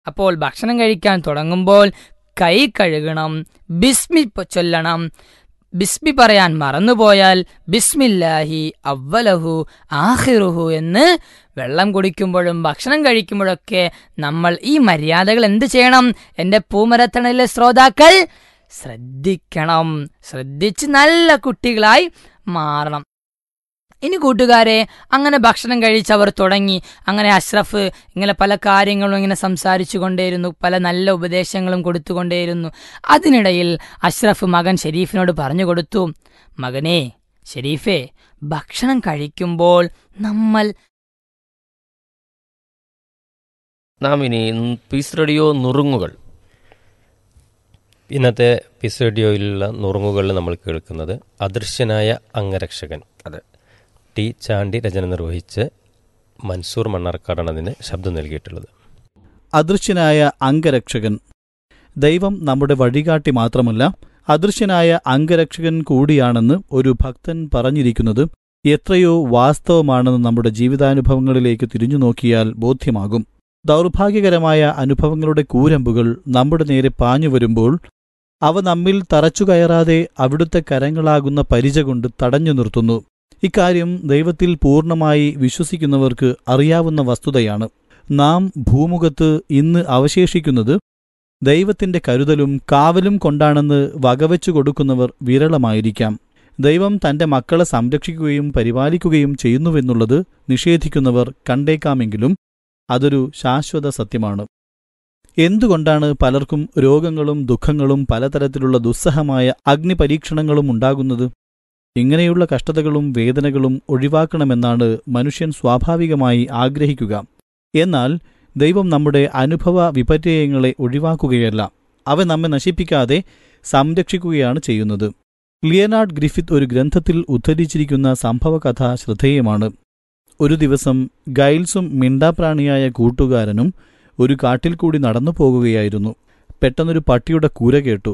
അപ്പോൾ ഭക്ഷണം കഴിക്കാൻ തുടങ്ങുമ്പോൾ കൈ കഴുകണം ബിസ്മി പ- ചൊല്ലണം ബിസ്മി പറയാൻ മറന്നുപോയാൽ ബിസ്മില്ലാഹി അവ്വലഹു ആഹിറുഹു എന്ന് വെള്ളം കുടിക്കുമ്പോഴും ഭക്ഷണം കഴിക്കുമ്പോഴൊക്കെ നമ്മൾ ഈ മര്യാദകൾ എന്ത് ചെയ്യണം എൻ്റെ പൂമരത്തണയിലെ ശ്രോതാക്കൾ ശ്രദ്ധിക്കണം ശ്രദ്ധിച്ച് നല്ല കുട്ടികളായി മാറണം ഇനി കൂട്ടുകാരെ അങ്ങനെ ഭക്ഷണം കഴിച്ചവർ തുടങ്ങി അങ്ങനെ അഷ്റഫ് ഇങ്ങനെ പല കാര്യങ്ങളും ഇങ്ങനെ സംസാരിച്ചു കൊണ്ടേയിരുന്നു പല നല്ല ഉപദേശങ്ങളും കൊടുത്തുകൊണ്ടേയിരുന്നു അതിനിടയിൽ അഷ്റഫ് മകൻ ഷെരീഫിനോട് പറഞ്ഞു കൊടുത്തു മകനെ ഷെരീഫെ ഭക്ഷണം കഴിക്കുമ്പോൾ നമ്മൾ നാം ഇനി പീസ് റേഡിയോ നുറുങ്ങുകൾ ഇന്നത്തെ പീസ് റേഡിയോയിലുള്ള നുറുങ്ങുകളിൽ നമ്മൾ കേൾക്കുന്നത് അദൃശ്യനായ അംഗരക്ഷകൻ അതെ ടി ചാണ്ടി രചന നിർവഹിച്ച് മൻസൂർ മണ്ണാർക്കാടാണ് അതിന് ശബ്ദം നൽകിയിട്ടുള്ളത് അദൃശ്യനായ അംഗരക്ഷകൻ ദൈവം നമ്മുടെ വഴികാട്ടി മാത്രമല്ല അദൃശ്യനായ അംഗരക്ഷകൻ കൂടിയാണെന്ന് ഒരു ഭക്തൻ പറഞ്ഞിരിക്കുന്നത് എത്രയോ വാസ്തവമാണെന്ന് നമ്മുടെ ജീവിതാനുഭവങ്ങളിലേക്ക് തിരിഞ്ഞു നോക്കിയാൽ ബോധ്യമാകും ദൗർഭാഗ്യകരമായ അനുഭവങ്ങളുടെ കൂരമ്പുകൾ നമ്മുടെ നേരെ പാഞ്ഞു വരുമ്പോൾ അവ നമ്മിൽ തറച്ചു കയറാതെ അവിടുത്തെ കരങ്ങളാകുന്ന പരിച കൊണ്ട് തടഞ്ഞു നിർത്തുന്നു ഇക്കാര്യം ദൈവത്തിൽ പൂർണ്ണമായി വിശ്വസിക്കുന്നവർക്ക് അറിയാവുന്ന വസ്തുതയാണ് നാം ഭൂമുഖത്ത് ഇന്ന് അവശേഷിക്കുന്നത് ദൈവത്തിന്റെ കരുതലും കാവലും കൊണ്ടാണെന്ന് വകവെച്ചു കൊടുക്കുന്നവർ വിരളമായിരിക്കാം ദൈവം തന്റെ മക്കളെ സംരക്ഷിക്കുകയും പരിപാലിക്കുകയും ചെയ്യുന്നുവെന്നുള്ളത് നിഷേധിക്കുന്നവർ കണ്ടേക്കാമെങ്കിലും അതൊരു ശാശ്വത സത്യമാണ് എന്തുകൊണ്ടാണ് പലർക്കും രോഗങ്ങളും ദുഃഖങ്ങളും പലതരത്തിലുള്ള ദുസ്സഹമായ അഗ്നിപരീക്ഷണങ്ങളും ഉണ്ടാകുന്നത് ഇങ്ങനെയുള്ള കഷ്ടതകളും വേദനകളും ഒഴിവാക്കണമെന്നാണ് മനുഷ്യൻ സ്വാഭാവികമായി ആഗ്രഹിക്കുക എന്നാൽ ദൈവം നമ്മുടെ അനുഭവ വിപര്യങ്ങളെ ഒഴിവാക്കുകയല്ല അവ നമ്മെ നശിപ്പിക്കാതെ സംരക്ഷിക്കുകയാണ് ചെയ്യുന്നത് ലിയനാർഡ് ഗ്രിഫിത്ത് ഒരു ഗ്രന്ഥത്തിൽ ഉദ്ധരിച്ചിരിക്കുന്ന സംഭവകഥ ശ്രദ്ധേയമാണ് ഒരു ദിവസം ഗൈൽസും മിണ്ടാപ്രാണിയായ കൂട്ടുകാരനും ഒരു കാട്ടിൽ കൂടി നടന്നു പോകുകയായിരുന്നു പെട്ടെന്നൊരു പട്ടിയുടെ കൂര കേട്ടു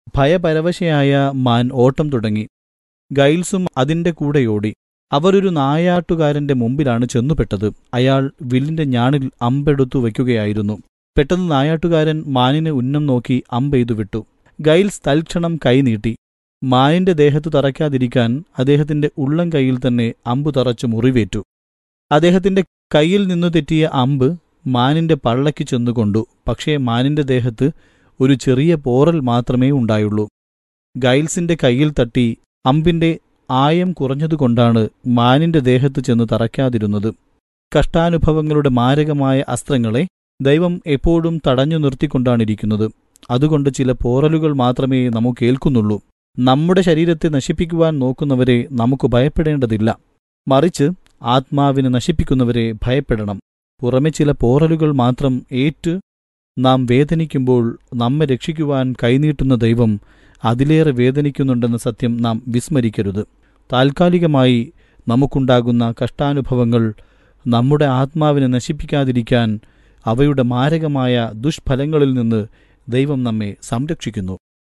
ഭയപരവശയായ മാൻ ഓട്ടം തുടങ്ങി ഗൈൽസും അതിന്റെ കൂടെയോടി അവരൊരു നായാട്ടുകാരന്റെ മുമ്പിലാണ് ചെന്നുപെട്ടത് അയാൾ വില്ലിന്റെ ഞാണിൽ അമ്പെടുത്തു വയ്ക്കുകയായിരുന്നു പെട്ടെന്ന് നായാട്ടുകാരൻ മാനിനെ ഉന്നം നോക്കി അമ്പെയ്തു വിട്ടു ഗൈൽസ് തൽക്ഷണം കൈനീട്ടി മാനിന്റെ ദേഹത്തു തറയ്ക്കാതിരിക്കാൻ അദ്ദേഹത്തിന്റെ ഉള്ളം കൈയിൽ തന്നെ അമ്പു തറച്ചു മുറിവേറ്റു അദ്ദേഹത്തിന്റെ കൈയിൽ നിന്നു തെറ്റിയ അമ്പ് മാനിന്റെ പള്ളയ്ക്ക് ചെന്നുകൊണ്ടു പക്ഷേ മാനിന്റെ ദേഹത്ത് ഒരു ചെറിയ പോറൽ മാത്രമേ ഉണ്ടായുള്ളൂ ഗൈൽസിന്റെ കൈയിൽ തട്ടി അമ്പിന്റെ ആയം കുറഞ്ഞതുകൊണ്ടാണ് മാനിന്റെ ദേഹത്ത് ചെന്ന് തറയ്ക്കാതിരുന്നത് കഷ്ടാനുഭവങ്ങളുടെ മാരകമായ അസ്ത്രങ്ങളെ ദൈവം എപ്പോഴും തടഞ്ഞു നിർത്തിക്കൊണ്ടാണിരിക്കുന്നത് അതുകൊണ്ട് ചില പോറലുകൾ മാത്രമേ നമുക്ക് കേൾക്കുന്നുള്ളൂ നമ്മുടെ ശരീരത്തെ നശിപ്പിക്കുവാൻ നോക്കുന്നവരെ നമുക്ക് ഭയപ്പെടേണ്ടതില്ല മറിച്ച് ആത്മാവിനെ നശിപ്പിക്കുന്നവരെ ഭയപ്പെടണം പുറമെ ചില പോറലുകൾ മാത്രം ഏറ്റ് നാം വേദനിക്കുമ്പോൾ നമ്മെ രക്ഷിക്കുവാൻ കൈനീട്ടുന്ന ദൈവം അതിലേറെ വേദനിക്കുന്നുണ്ടെന്ന സത്യം നാം വിസ്മരിക്കരുത് താൽക്കാലികമായി നമുക്കുണ്ടാകുന്ന കഷ്ടാനുഭവങ്ങൾ നമ്മുടെ ആത്മാവിനെ നശിപ്പിക്കാതിരിക്കാൻ അവയുടെ മാരകമായ ദുഷ്ഫലങ്ങളിൽ നിന്ന് ദൈവം നമ്മെ സംരക്ഷിക്കുന്നു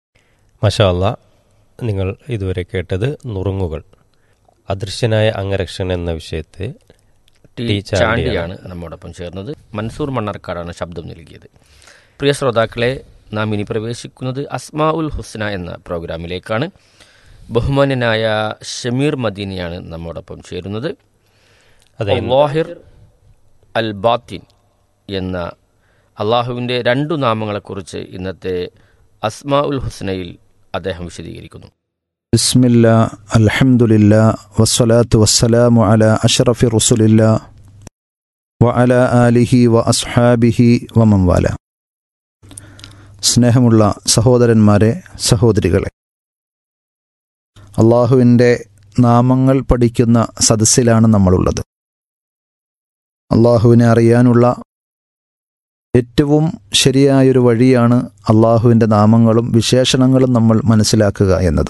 മഷാ അല്ലാ നിങ്ങൾ ഇതുവരെ കേട്ടത് നുറുങ്ങുകൾ അദൃശ്യനായ അംഗരക്ഷകൻ എന്ന വിഷയത്തെ ടി ടി ചാണ്ടിയാണ്. ചാണ്ടിയാണ് നമ്മോടൊപ്പം ചേർന്നത് മൻസൂർ മണ്ണാർക്കാടാണ് ശബ്ദം നൽകിയത് പ്രിയ ശ്രോതാക്കളെ നാം ഇനി പ്രവേശിക്കുന്നത് അസ്മാ ഉൽ ഹുസ്ന എന്ന പ്രോഗ്രാമിലേക്കാണ് ബഹുമാന്യനായ ഷമീർ മദീനിയാണ് നമ്മോടൊപ്പം ചേരുന്നത് അതെ അള്ളാഹിർ അൽ ബാത്തിൻ എന്ന അള്ളാഹുവിൻ്റെ രണ്ടു നാമങ്ങളെക്കുറിച്ച് ഇന്നത്തെ അസ്മാ ഉൽ ഹുസ്നയിൽ അദ്ദേഹം വിശദീകരിക്കുന്നു بسم الله الحمد لله والصلاة والسلام على أشرف رسل الله وعلى آله وأصحابه ومن والاه സ്നേഹമുള്ള സഹോദരന്മാരെ സഹോദരികളെ അള്ളാഹുവിൻ്റെ നാമങ്ങൾ പഠിക്കുന്ന സദസ്സിലാണ് നമ്മളുള്ളത് അള്ളാഹുവിനെ അറിയാനുള്ള ഏറ്റവും ശരിയായൊരു വഴിയാണ് അള്ളാഹുവിൻ്റെ നാമങ്ങളും വിശേഷണങ്ങളും നമ്മൾ മനസ്സിലാക്കുക എന്നത്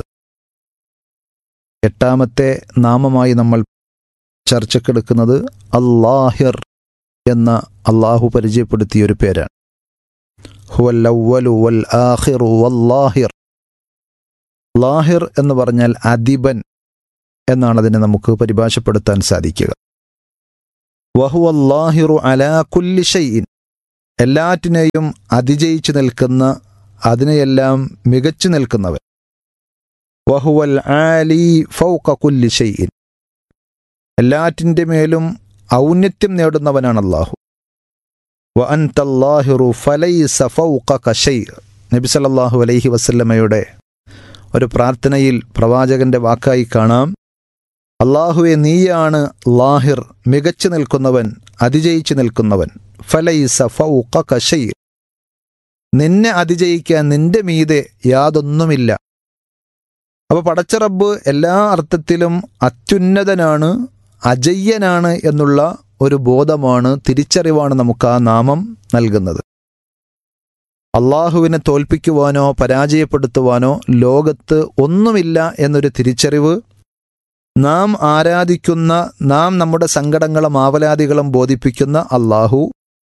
എട്ടാമത്തെ നാമമായി നമ്മൾ ചർച്ചക്കെടുക്കുന്നത് അല്ലാഹിർ എന്ന അള്ളാഹു പരിചയപ്പെടുത്തിയ ഒരു പേരാണ് ഹുവല്ലവ്വലു വൽ ആഖിറു വല്ലാഹിർ ലാഹിർ എന്ന് പറഞ്ഞാൽ അധിപൻ എന്നാണ് അതിനെ നമുക്ക് പരിഭാഷപ്പെടുത്താൻ സാധിക്കുക വഹുവല്ലാഹിറു അലാ കുല്ലി ഷൈഇൻ എല്ലാറ്റിനെയും അതിജയിച്ചു നിൽക്കുന്ന അതിനെയെല്ലാം മികച്ചു നിൽക്കുന്നവൻ വഹുവൽ ആലി ഫൗക കുല്ലി ഷൈഇൻ എല്ലാറ്റിൻ്റെ മേലും ഔന്നത്യം നേടുന്നവനാണ് അള്ളാഹു വ അൻതല്ലാഹിറു ഫലൈസ ഫൗഖക ഷൈ നബി സല്ലല്ലാഹു അലൈഹി വസല്ലമയുടെ ഒരു പ്രാർത്ഥനയിൽ പ്രവാചകന്റെ വാക്കായി കാണാം അള്ളാഹുവെ നീയാണ് ലാഹിർ മികച്ചു നിൽക്കുന്നവൻ അതിജയിച്ചു നിൽക്കുന്നവൻ ഫലൈസ ഫൗഖക ഷൈ നിന്നെ അതിജയിക്കാൻ നിന്റെ മീതെ യാതൊന്നുമില്ല അപ്പോൾ പടച്ചറബ്ബ് എല്ലാ അർത്ഥത്തിലും അത്യുന്നതനാണ് അജയ്യനാണ് എന്നുള്ള ഒരു ബോധമാണ് തിരിച്ചറിവാണ് നമുക്ക് ആ നാമം നൽകുന്നത് അള്ളാഹുവിനെ തോൽപ്പിക്കുവാനോ പരാജയപ്പെടുത്തുവാനോ ലോകത്ത് ഒന്നുമില്ല എന്നൊരു തിരിച്ചറിവ് നാം ആരാധിക്കുന്ന നാം നമ്മുടെ സങ്കടങ്ങളും ആവലാദികളും ബോധിപ്പിക്കുന്ന അള്ളാഹു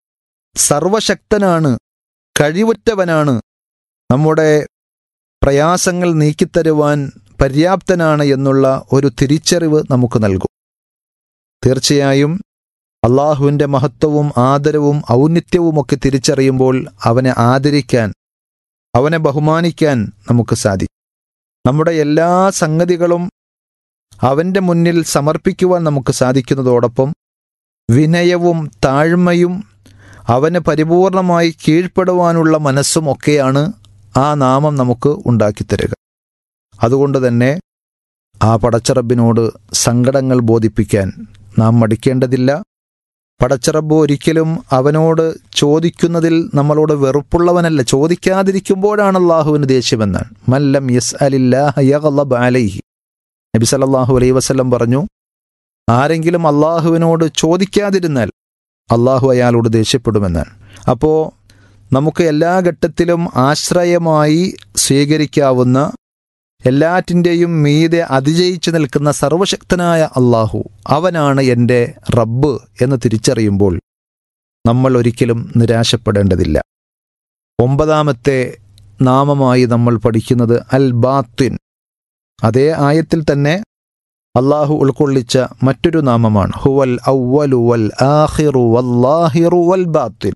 സർവശക്തനാണ് കഴിവുറ്റവനാണ് നമ്മുടെ പ്രയാസങ്ങൾ നീക്കിത്തരുവാൻ പര്യാപ്തനാണ് എന്നുള്ള ഒരു തിരിച്ചറിവ് നമുക്ക് നൽകും തീർച്ചയായും അള്ളാഹുവിൻ്റെ മഹത്വവും ആദരവും ഔന്നിത്യവുമൊക്കെ തിരിച്ചറിയുമ്പോൾ അവനെ ആദരിക്കാൻ അവനെ ബഹുമാനിക്കാൻ നമുക്ക് സാധിക്കും നമ്മുടെ എല്ലാ സംഗതികളും അവൻ്റെ മുന്നിൽ സമർപ്പിക്കുവാൻ നമുക്ക് സാധിക്കുന്നതോടൊപ്പം വിനയവും താഴ്മയും അവന് പരിപൂർണമായി കീഴ്പ്പെടുവാനുള്ള മനസ്സും ഒക്കെയാണ് ആ നാമം നമുക്ക് ഉണ്ടാക്കിത്തരിക അതുകൊണ്ട് തന്നെ ആ പടച്ചറബിനോട് സങ്കടങ്ങൾ ബോധിപ്പിക്കാൻ നാം മടിക്കേണ്ടതില്ല പടച്ചറബ് ഒരിക്കലും അവനോട് ചോദിക്കുന്നതിൽ നമ്മളോട് വെറുപ്പുള്ളവനല്ല ചോദിക്കാതിരിക്കുമ്പോഴാണ് അള്ളാഹുവിന് ദേഷ്യമെന്നാണ് മല്ലം യസ് അലില്ലാഹ് അലൈഹി നബി സല്ലല്ലാഹു അലൈഹി വസല്ലം പറഞ്ഞു ആരെങ്കിലും അള്ളാഹുവിനോട് ചോദിക്കാതിരുന്നാൽ അള്ളാഹു അയാളോട് ദേഷ്യപ്പെടുമെന്നാണ് അപ്പോൾ നമുക്ക് എല്ലാ ഘട്ടത്തിലും ആശ്രയമായി സ്വീകരിക്കാവുന്ന എല്ലാറ്റിൻ്റെയും മീതെ അതിജയിച്ചു നിൽക്കുന്ന സർവശക്തനായ അള്ളാഹു അവനാണ് എൻ്റെ റബ്ബ് എന്ന് തിരിച്ചറിയുമ്പോൾ നമ്മൾ ഒരിക്കലും നിരാശപ്പെടേണ്ടതില്ല ഒമ്പതാമത്തെ നാമമായി നമ്മൾ പഠിക്കുന്നത് അൽ ബാത്തിൻ അതേ ആയത്തിൽ തന്നെ അള്ളാഹു ഉൾക്കൊള്ളിച്ച മറ്റൊരു നാമമാണ് ഹുവൽ ഔവലു വൽ ആഹിറു വല്ലാഹിറു വൽ ബാത്തിൻ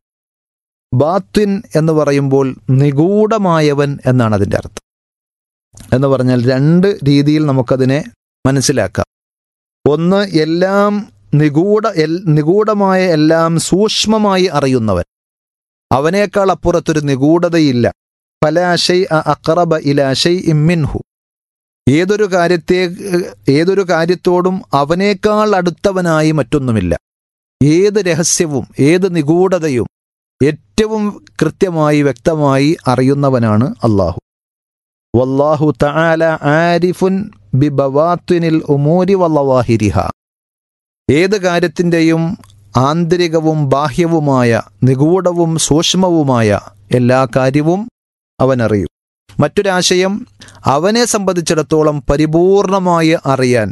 ബാത്തിൻ എന്ന് പറയുമ്പോൾ നിഗൂഢമായവൻ എന്നാണ് അതിൻ്റെ അർത്ഥം എന്ന് പറഞ്ഞാൽ രണ്ട് രീതിയിൽ നമുക്കതിനെ മനസ്സിലാക്കാം ഒന്ന് എല്ലാം നിഗൂഢ എൽ നിഗൂഢമായ എല്ലാം സൂക്ഷ്മമായി അറിയുന്നവൻ അവനേക്കാൾ അപ്പുറത്തൊരു നിഗൂഢതയില്ല ഫലാശൈ അഖറബ ഇലാശൈ ഇമ്മിൻഹു ഏതൊരു കാര്യത്തെ ഏതൊരു കാര്യത്തോടും അവനേക്കാൾ അടുത്തവനായി മറ്റൊന്നുമില്ല ഏത് രഹസ്യവും ഏത് നിഗൂഢതയും ഏറ്റവും കൃത്യമായി വ്യക്തമായി അറിയുന്നവനാണ് അള്ളാഹു വല്ലാഹു തആല ആരിഫുൻ ബിബവാത്തിനിൽ ഉമൂരി വല്ലവാഹിരിഹ ഏത് കാര്യത്തിൻ്റെയും ആന്തരികവും ബാഹ്യവുമായ നിഗൂഢവും സൂക്ഷ്മവുമായ എല്ലാ കാര്യവും അവനറിയും മറ്റൊരാശയം അവനെ സംബന്ധിച്ചിടത്തോളം പരിപൂർണമായി അറിയാൻ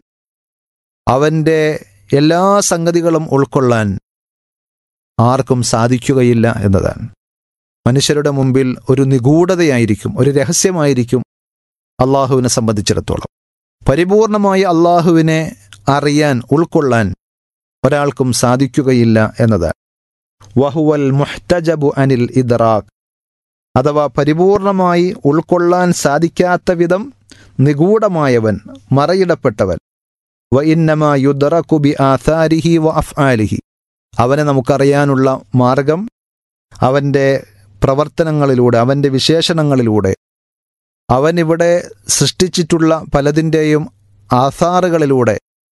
അവൻ്റെ എല്ലാ സംഗതികളും ഉൾക്കൊള്ളാൻ ആർക്കും സാധിക്കുകയില്ല എന്നതാണ് മനുഷ്യരുടെ മുമ്പിൽ ഒരു നിഗൂഢതയായിരിക്കും ഒരു രഹസ്യമായിരിക്കും അള്ളാഹുവിനെ സംബന്ധിച്ചിടത്തോളം പരിപൂർണമായി അള്ളാഹുവിനെ അറിയാൻ ഉൾക്കൊള്ളാൻ ഒരാൾക്കും സാധിക്കുകയില്ല എന്നതാണ് വഹുവൽ മുഹ്തജബു അനിൽ ഇദ്റാഖ് അഥവാ പരിപൂർണമായി ഉൾക്കൊള്ളാൻ സാധിക്കാത്ത വിധം നിഗൂഢമായവൻ മറയിടപ്പെട്ടവൻ വ ഇന്നമ യുദ്റഖുബി ആഥാരിഹി വ അഫ്ആലിഹി അവനെ നമുക്കറിയാനുള്ള മാർഗം അവൻ്റെ പ്രവർത്തനങ്ങളിലൂടെ അവൻ്റെ വിശേഷണങ്ങളിലൂടെ അവൻ ഇവിടെ സൃഷ്ടിച്ചിട്ടുള്ള പലതിൻ്റെയും ആധാറുകളിലൂടെ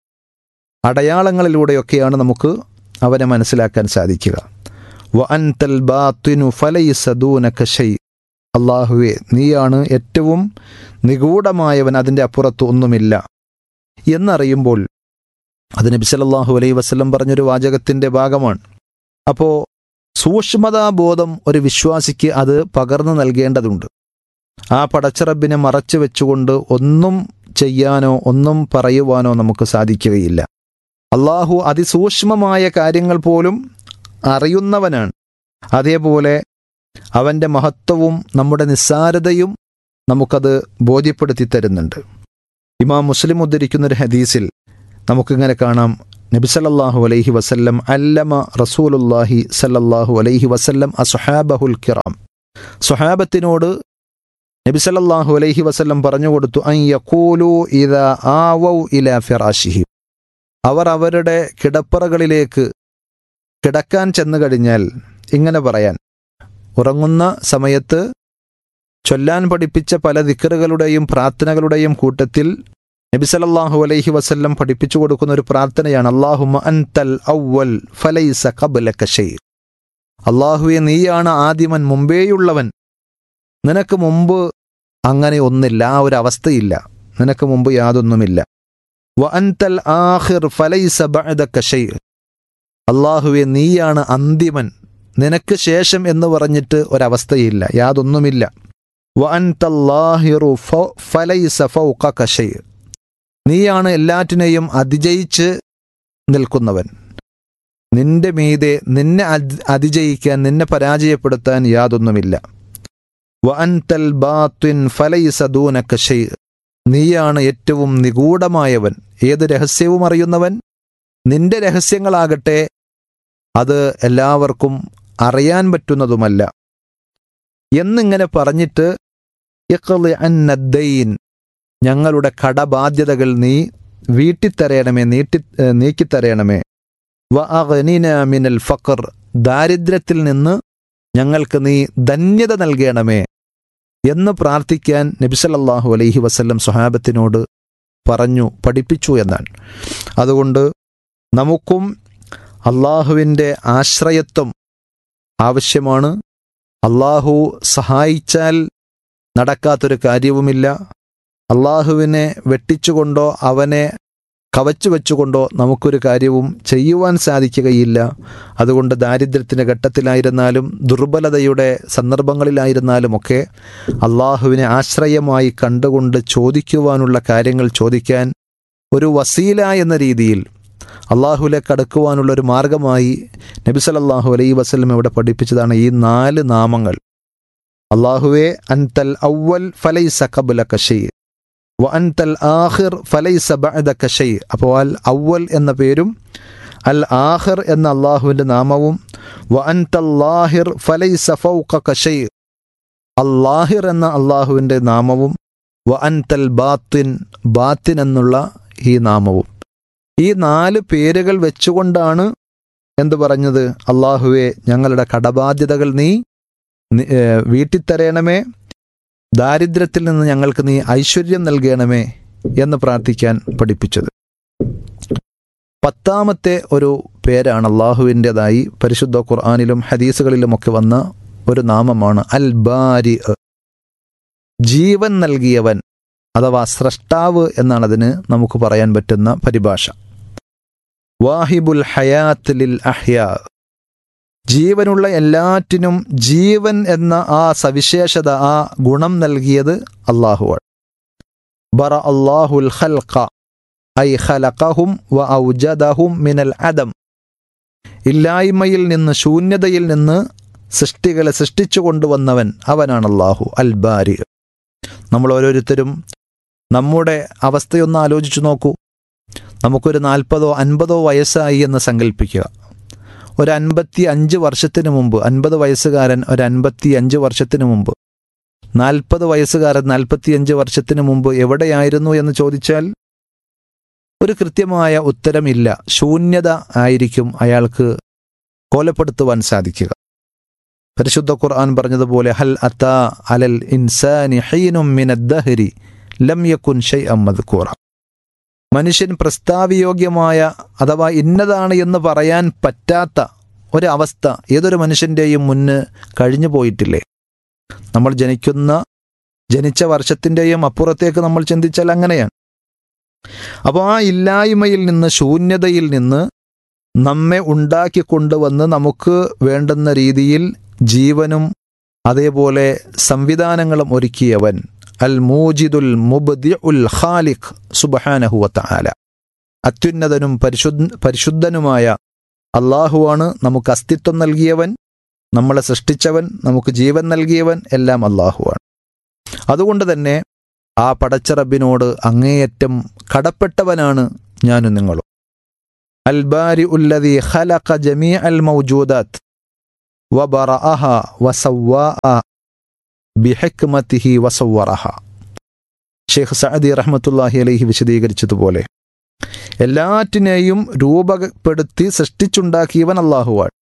അടയാളങ്ങളിലൂടെയൊക്കെയാണ് നമുക്ക് അവനെ മനസ്സിലാക്കാൻ സാധിക്കുക വ അൻതൽ ബാത്തിനു ഫലൈസദൂനക ഷൈ അള്ളാഹുവെ നീയാണ് ഏറ്റവും നിഗൂഢമായവൻ അതിൻ്റെ അപ്പുറത്ത് ഒന്നുമില്ല എന്നറിയുമ്പോൾ അത് നബി സല്ലല്ലാഹു അലൈഹി വസല്ലം പറഞ്ഞൊരു വാചകത്തിൻ്റെ ഭാഗമാണ് അപ്പോൾ സൂക്ഷ്മതാബോധം ഒരു വിശ്വാസിക്ക് അത് പകർന്നു നൽകേണ്ടതുണ്ട് ആ പടച്ചറബിനെ മറച്ചു വെച്ചുകൊണ്ട് ഒന്നും ചെയ്യാനോ ഒന്നും പറയുവാനോ നമുക്ക് സാധിക്കുകയില്ല അള്ളാഹു അതിസൂക്ഷ്മമായ കാര്യങ്ങൾ പോലും അറിയുന്നവനാണ് അതേപോലെ അവൻ്റെ മഹത്വവും നമ്മുടെ നിസ്സാരതയും നമുക്കത് ബോധ്യപ്പെടുത്തി തരുന്നുണ്ട് ഇമാം മുസ്ലിം ഉദ്ധരിക്കുന്നൊരു ഹദീസിൽ നമുക്കിങ്ങനെ കാണാം നബി സല്ലല്ലാഹു അലൈഹി വസല്ലം അല്ലമ റസൂലുല്ലാഹി സല്ലല്ലാഹു അലൈഹി വസല്ലം അസുഹാബഹുൽ കിറാം സുഹാബത്തിനോട് നബി സല്ലല്ലാഹു അലൈഹി വസല്ലം പറഞ്ഞു കൊടുത്തു അൻ യഖൂലു ഇദാ ആവൗ ഇലാ ഫിറാശിഹി അവർ അവരുടെ കിടപ്പറകളിലേക്ക് കിടക്കാൻ ചെന്നു കഴിഞ്ഞാൽ ഇങ്ങനെ പറയാൻ ഉറങ്ങുന്ന സമയത്ത് ചൊല്ലാൻ പഠിപ്പിച്ച പല ദിക്കറുകളുടെയും പ്രാർത്ഥനകളുടെയും കൂട്ടത്തിൽ നബി സല്ലല്ലാഹു അലൈഹി വസല്ലം പഠിപ്പിച്ചു കൊടുക്കുന്ന ഒരു പ്രാർത്ഥനയാണ് അല്ലാഹുമ്മ അൻതൽ അവ്വൽ ഫലൈസ ഖബ്ലക ഷൈ അള്ളാഹുവെ നീയാണ് ആദ്യമൻ മുമ്പേയുള്ളവൻ നിനക്ക് മുമ്പ് അങ്ങനെ ഒന്നില്ല ആ ഒരു അവസ്ഥയില്ല നിനക്ക് മുമ്പ് യാതൊന്നുമില്ല വ അൻതൽ ആഖിർ ഫലൈസ ബഅദക ഷൈ അള്ളാഹുവെ നീയാണ് അന്തിമൻ നിനക്ക് ശേഷം എന്ന് പറഞ്ഞിട്ട് ഒരവസ്ഥയില്ല യാതൊന്നുമില്ല വ അൻതല്ലാഹിറു ഫ- ഫലൈസ ഫൗഖക ഷൈ നീയാണ് എല്ലാറ്റിനെയും അതിജയിച്ച് നിൽക്കുന്നവൻ നിന്റെ മീതെ നിന്നെ അതി- അതിജയിക്കാൻ നിന്നെ പരാജയപ്പെടുത്താൻ യാതൊന്നുമില്ല വ അൻതൽ ബാത്തിൻ ഫലൈസ ദൂനക ഷൈ നീയാണ് ഏറ്റവും നിഗൂഢമായവൻ ഏത് രഹസ്യവും അറിയുന്നവൻ നിന്റെ രഹസ്യങ്ങളാകട്ടെ അത് എല്ലാവർക്കും അറിയാൻ പറ്റുന്നതുമല്ല എന്നിങ്ങനെ പറഞ്ഞിട്ട് ഇഖ്ളി അന്നദ്ദൈൻ ഞങ്ങളുടെ കടബാധ്യതകൾ നീ വീട്ടിത്തരയണമേ നീട്ടി ഏ, നീക്കിത്തരയണമേ വ അഗ്നിന മിനൽ ഫഖർ ദാരിദ്ര്യത്തിൽ നിന്ന് ഞങ്ങൾക്ക് നീ ധന്യത നൽകണമേ എന്ന് പ്രാർത്ഥിക്കാൻ നബിസലല്ലാഹു അലൈഹി വസല്ലം സ്വഹാബത്തിനോട് പറഞ്ഞു പഠിപ്പിച്ചു എന്നാണ് അതുകൊണ്ട് നമുക്കും അള്ളാഹുവിൻ്റെ ആശ്രയത്വം ആവശ്യമാണ് അള്ളാഹു സഹായിച്ചാൽ നടക്കാത്തൊരു കാര്യവുമില്ല അള്ളാഹുവിനെ വെട്ടിച്ചുകൊണ്ടോ അവനെ കവച്ചു വെച്ചുകൊണ്ടോ നമുക്കൊരു കാര്യവും ചെയ്യുവാൻ സാധിക്കുകയില്ല അതുകൊണ്ട് ദാരിദ്ര്യത്തിൻ്റെ ഘട്ടത്തിലായിരുന്നാലും ദുർബലതയുടെ സന്ദർഭങ്ങളിലായിരുന്നാലുമൊക്കെ അള്ളാഹുവിനെ ആശ്രയമായി കണ്ടുകൊണ്ട് ചോദിക്കുവാനുള്ള കാര്യങ്ങൾ ചോദിക്കാൻ ഒരു വസീല എന്ന രീതിയിൽ അള്ളാഹുലേക്ക് അടുക്കുവാനുള്ള ഒരു മാർഗമായി നബി സല്ലല്ലാഹു അലൈ വസല്ലം ഇവിടെ പഠിപ്പിച്ചതാണ് ഈ നാല് നാമങ്ങൾ അള്ളാഹുവെ അൻതൽ അവൽ ഫലൈസ ഖബ്ലക ഷൈ വ അൻതൽ ആഖിർ ഫലൈസ ബഅദക ഷൈ അപ്പോൾ അൽ അവൽ എന്ന പേരും അൽ ആഖിർ എന്ന അള്ളാഹുവിൻ്റെ നാമവും വ അൻതൽ ലാഹിർ ഫലൈസ ഫൗഖക ഷൈ അല്ലാഹിർ എന്ന അള്ളാഹുവിൻ്റെ നാമവും വ അൻതൽ ബാത്തിൻ ബാത്തിൻ എന്നുള്ള ഈ നാമവും ഈ നാല് പേരുകൾ വെച്ചുകൊണ്ടാണ് എന്തു പറഞ്ഞത് അള്ളാഹുവെ ഞങ്ങളുടെ കടബാധ്യതകൾ നീ നി- ഏ, വീട്ടിത്തരയണമേ ദാരിദ്ര്യത്തിൽ നിന്ന് ഞങ്ങൾക്ക് നീ ഐശ്വര്യം നൽകണമേ എന്ന് പ്രാർത്ഥിക്കാൻ പഠിപ്പിച്ചത് പത്താമത്തെ ഒരു പേരാണ് അള്ളാഹുവിൻ്റെതായി പരിശുദ്ധ ഖുർആാനിലും ഹദീസുകളിലുമൊക്കെ വന്ന ഒരു നാമമാണ് അൽ ബാരി ജീവൻ നൽകിയവൻ അഥവാ സ്രഷ്ടാവ് എന്നാണ് അതിന് നമുക്ക് പറയാൻ പറ്റുന്ന പരിഭാഷ വാഹിബുൽ ഹയാത്ത് ലിൽ അഹ്യാ ജീവനുള്ള എല്ലാറ്റിനും ജീവൻ എന്ന ആ സവിശേഷത ആ ഗുണം നൽകിയത് അള്ളാഹുവാണ് ബറ അള്ളാഹുൽ ഖൽഖ ഐ ഖലഖഹും വ ഔജദഹും മിനൽ അദം ഇല്ലായ്മയിൽ നിന്ന് ശൂന്യതയിൽ നിന്ന് സൃഷ്ടികളെ സൃഷ്ടിച്ചു കൊണ്ടുവന്നവൻ അവനാണ് അള്ളാഹു അൽ ബാരി നമ്മൾ ഓരോരുത്തരും നമ്മുടെ അവസ്ഥയൊന്ന് ആലോചിച്ചു നോക്കൂ നമുക്കൊരു നാൽപ്പതോ അൻപതോ വയസ്സായി എന്ന് സങ്കല്പിക്കുക ഒരു അൻപത്തി അഞ്ച് വർഷത്തിന് മുമ്പ് അൻപത് വയസ്സുകാരൻ ഒരു അൻപത്തി അഞ്ച് വർഷത്തിന് മുമ്പ് നാൽപ്പത് വയസ്സുകാരൻ നാൽപ്പത്തിയഞ്ച് വർഷത്തിന് മുമ്പ് എവിടെയായിരുന്നു എന്ന് ചോദിച്ചാൽ ഒരു കൃത്യമായ ഉത്തരമില്ല ശൂന്യത ആയിരിക്കും അയാൾക്ക് കൊലപ്പെടുത്തുവാൻ സാധിക്കുക പരിശുദ്ധ ഖുർആൻ പറഞ്ഞതുപോലെ ഹൽ അത്താ അലൽ ഇൻസാനി ഹീനും മിനദ്ദഹരി ലം യക്കുൻ ഷൈഅം മദ്കൂറ മനുഷ്യൻ പ്രസ്താവയോഗ്യമായ അഥവാ ഇന്നതാണ് എന്ന് പറയാൻ പറ്റാത്ത ഒരവസ്ഥ ഏതൊരു മനുഷ്യൻ്റെയും മുന്ന് കഴിഞ്ഞു പോയിട്ടില്ലേ നമ്മൾ ജനിക്കുന്ന ജനിച്ച വർഷത്തിൻ്റെയും അപ്പുറത്തേക്ക് നമ്മൾ ചിന്തിച്ചാൽ അങ്ങനെയാണ് അപ്പോൾ ആ ഇല്ലായ്മയിൽ നിന്ന് ശൂന്യതയിൽ നിന്ന് നമ്മെ ഉണ്ടാക്കി കൊണ്ടുവന്ന് നമുക്ക് വേണ്ടുന്ന രീതിയിൽ ജീവനും അതേപോലെ സംവിധാനങ്ങളും ഒരുക്കിയവൻ അൽ മൂജിദുൽ മുബ്ദി ഉൽ ഖാലിഖ് സുബഹാനഹുവത്ത ആല അത്യുന്നതനും പരിശുദ്ധ പരിശുദ്ധനുമായ അള്ളാഹുവാണ് നമുക്ക് അസ്തിത്വം നൽകിയവൻ നമ്മളെ സൃഷ്ടിച്ചവൻ നമുക്ക് ജീവൻ നൽകിയവൻ എല്ലാം അള്ളാഹുവാണ് അതുകൊണ്ട് തന്നെ ആ പടച്ചറബിനോട് അങ്ങേയറ്റം കടപ്പെട്ടവനാണ് ഞാനും നിങ്ങളും البارئ الذي خلق جميع الموجودات وبرأها وسواها بحكمته وصورها ഷെയ്ഖ് സഅദി റഹ്മത്തുല്ലാഹി അലൈഹി വിശദീകരിച്ചതുപോലെ എല്ലാറ്റിനെയും രൂപപ്പെടുത്തി സൃഷ്ടിച്ചുണ്ടാക്കിയവൻ അള്ളാഹുവാണ്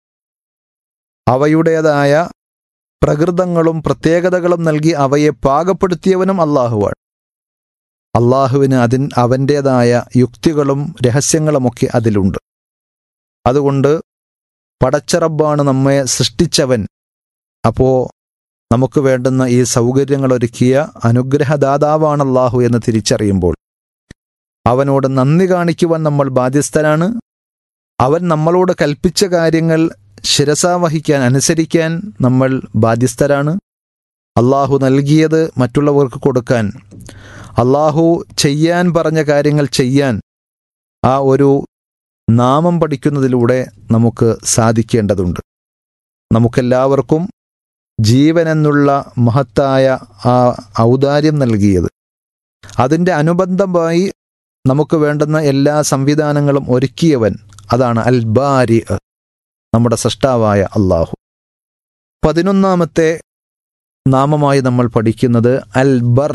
അവയുടേതായ പ്രകൃതങ്ങളും പ്രത്യേകതകളും നൽകി അവയെ പാകപ്പെടുത്തിയവനും അള്ളാഹുവാണ് അള്ളാഹുവിന് അതിൻ അവൻ്റേതായ യുക്തികളും രഹസ്യങ്ങളുമൊക്കെ അതിലുണ്ട് അതുകൊണ്ട് പടച്ചറബ്ബാണ് നമ്മെ സൃഷ്ടിച്ചവൻ അപ്പോൾ നമുക്ക് വേണ്ടുന്ന ഈ സൗകര്യങ്ങൾ ഒരുക്കിയ അനുഗ്രഹദാതാവാണ് അള്ളാഹു എന്ന് തിരിച്ചറിയുമ്പോൾ അവനോട് നന്ദി കാണിക്കുവാൻ നമ്മൾ ബാധ്യസ്ഥരാണ് അവൻ നമ്മളോട് കൽപ്പിച്ച കാര്യങ്ങൾ ശിരസാവഹിക്കാൻ അനുസരിക്കാൻ നമ്മൾ ബാധ്യസ്ഥരാണ് അള്ളാഹു നൽകിയത് മറ്റുള്ളവർക്ക് കൊടുക്കാൻ അള്ളാഹു ചെയ്യാൻ പറഞ്ഞ കാര്യങ്ങൾ ചെയ്യാൻ ആ ഒരു നാമം പഠിക്കുന്നതിലൂടെ നമുക്ക് സാധിക്കേണ്ടതുണ്ട് നമുക്കെല്ലാവർക്കും ജീവനെന്നുള്ള മഹത്തായ ആ ഔദാര്യം നൽകിയത് അതിൻ്റെ അനുബന്ധമായി നമുക്ക് വേണ്ടുന്ന എല്ലാ സംവിധാനങ്ങളും ഒരുക്കിയവൻ അതാണ് അൽ ബാരി നമ്മുടെ സൃഷ്ടാവായ അള്ളാഹു പതിനൊന്നാമത്തെ നാമമായി നമ്മൾ പഠിക്കുന്നത് അൽ ബർ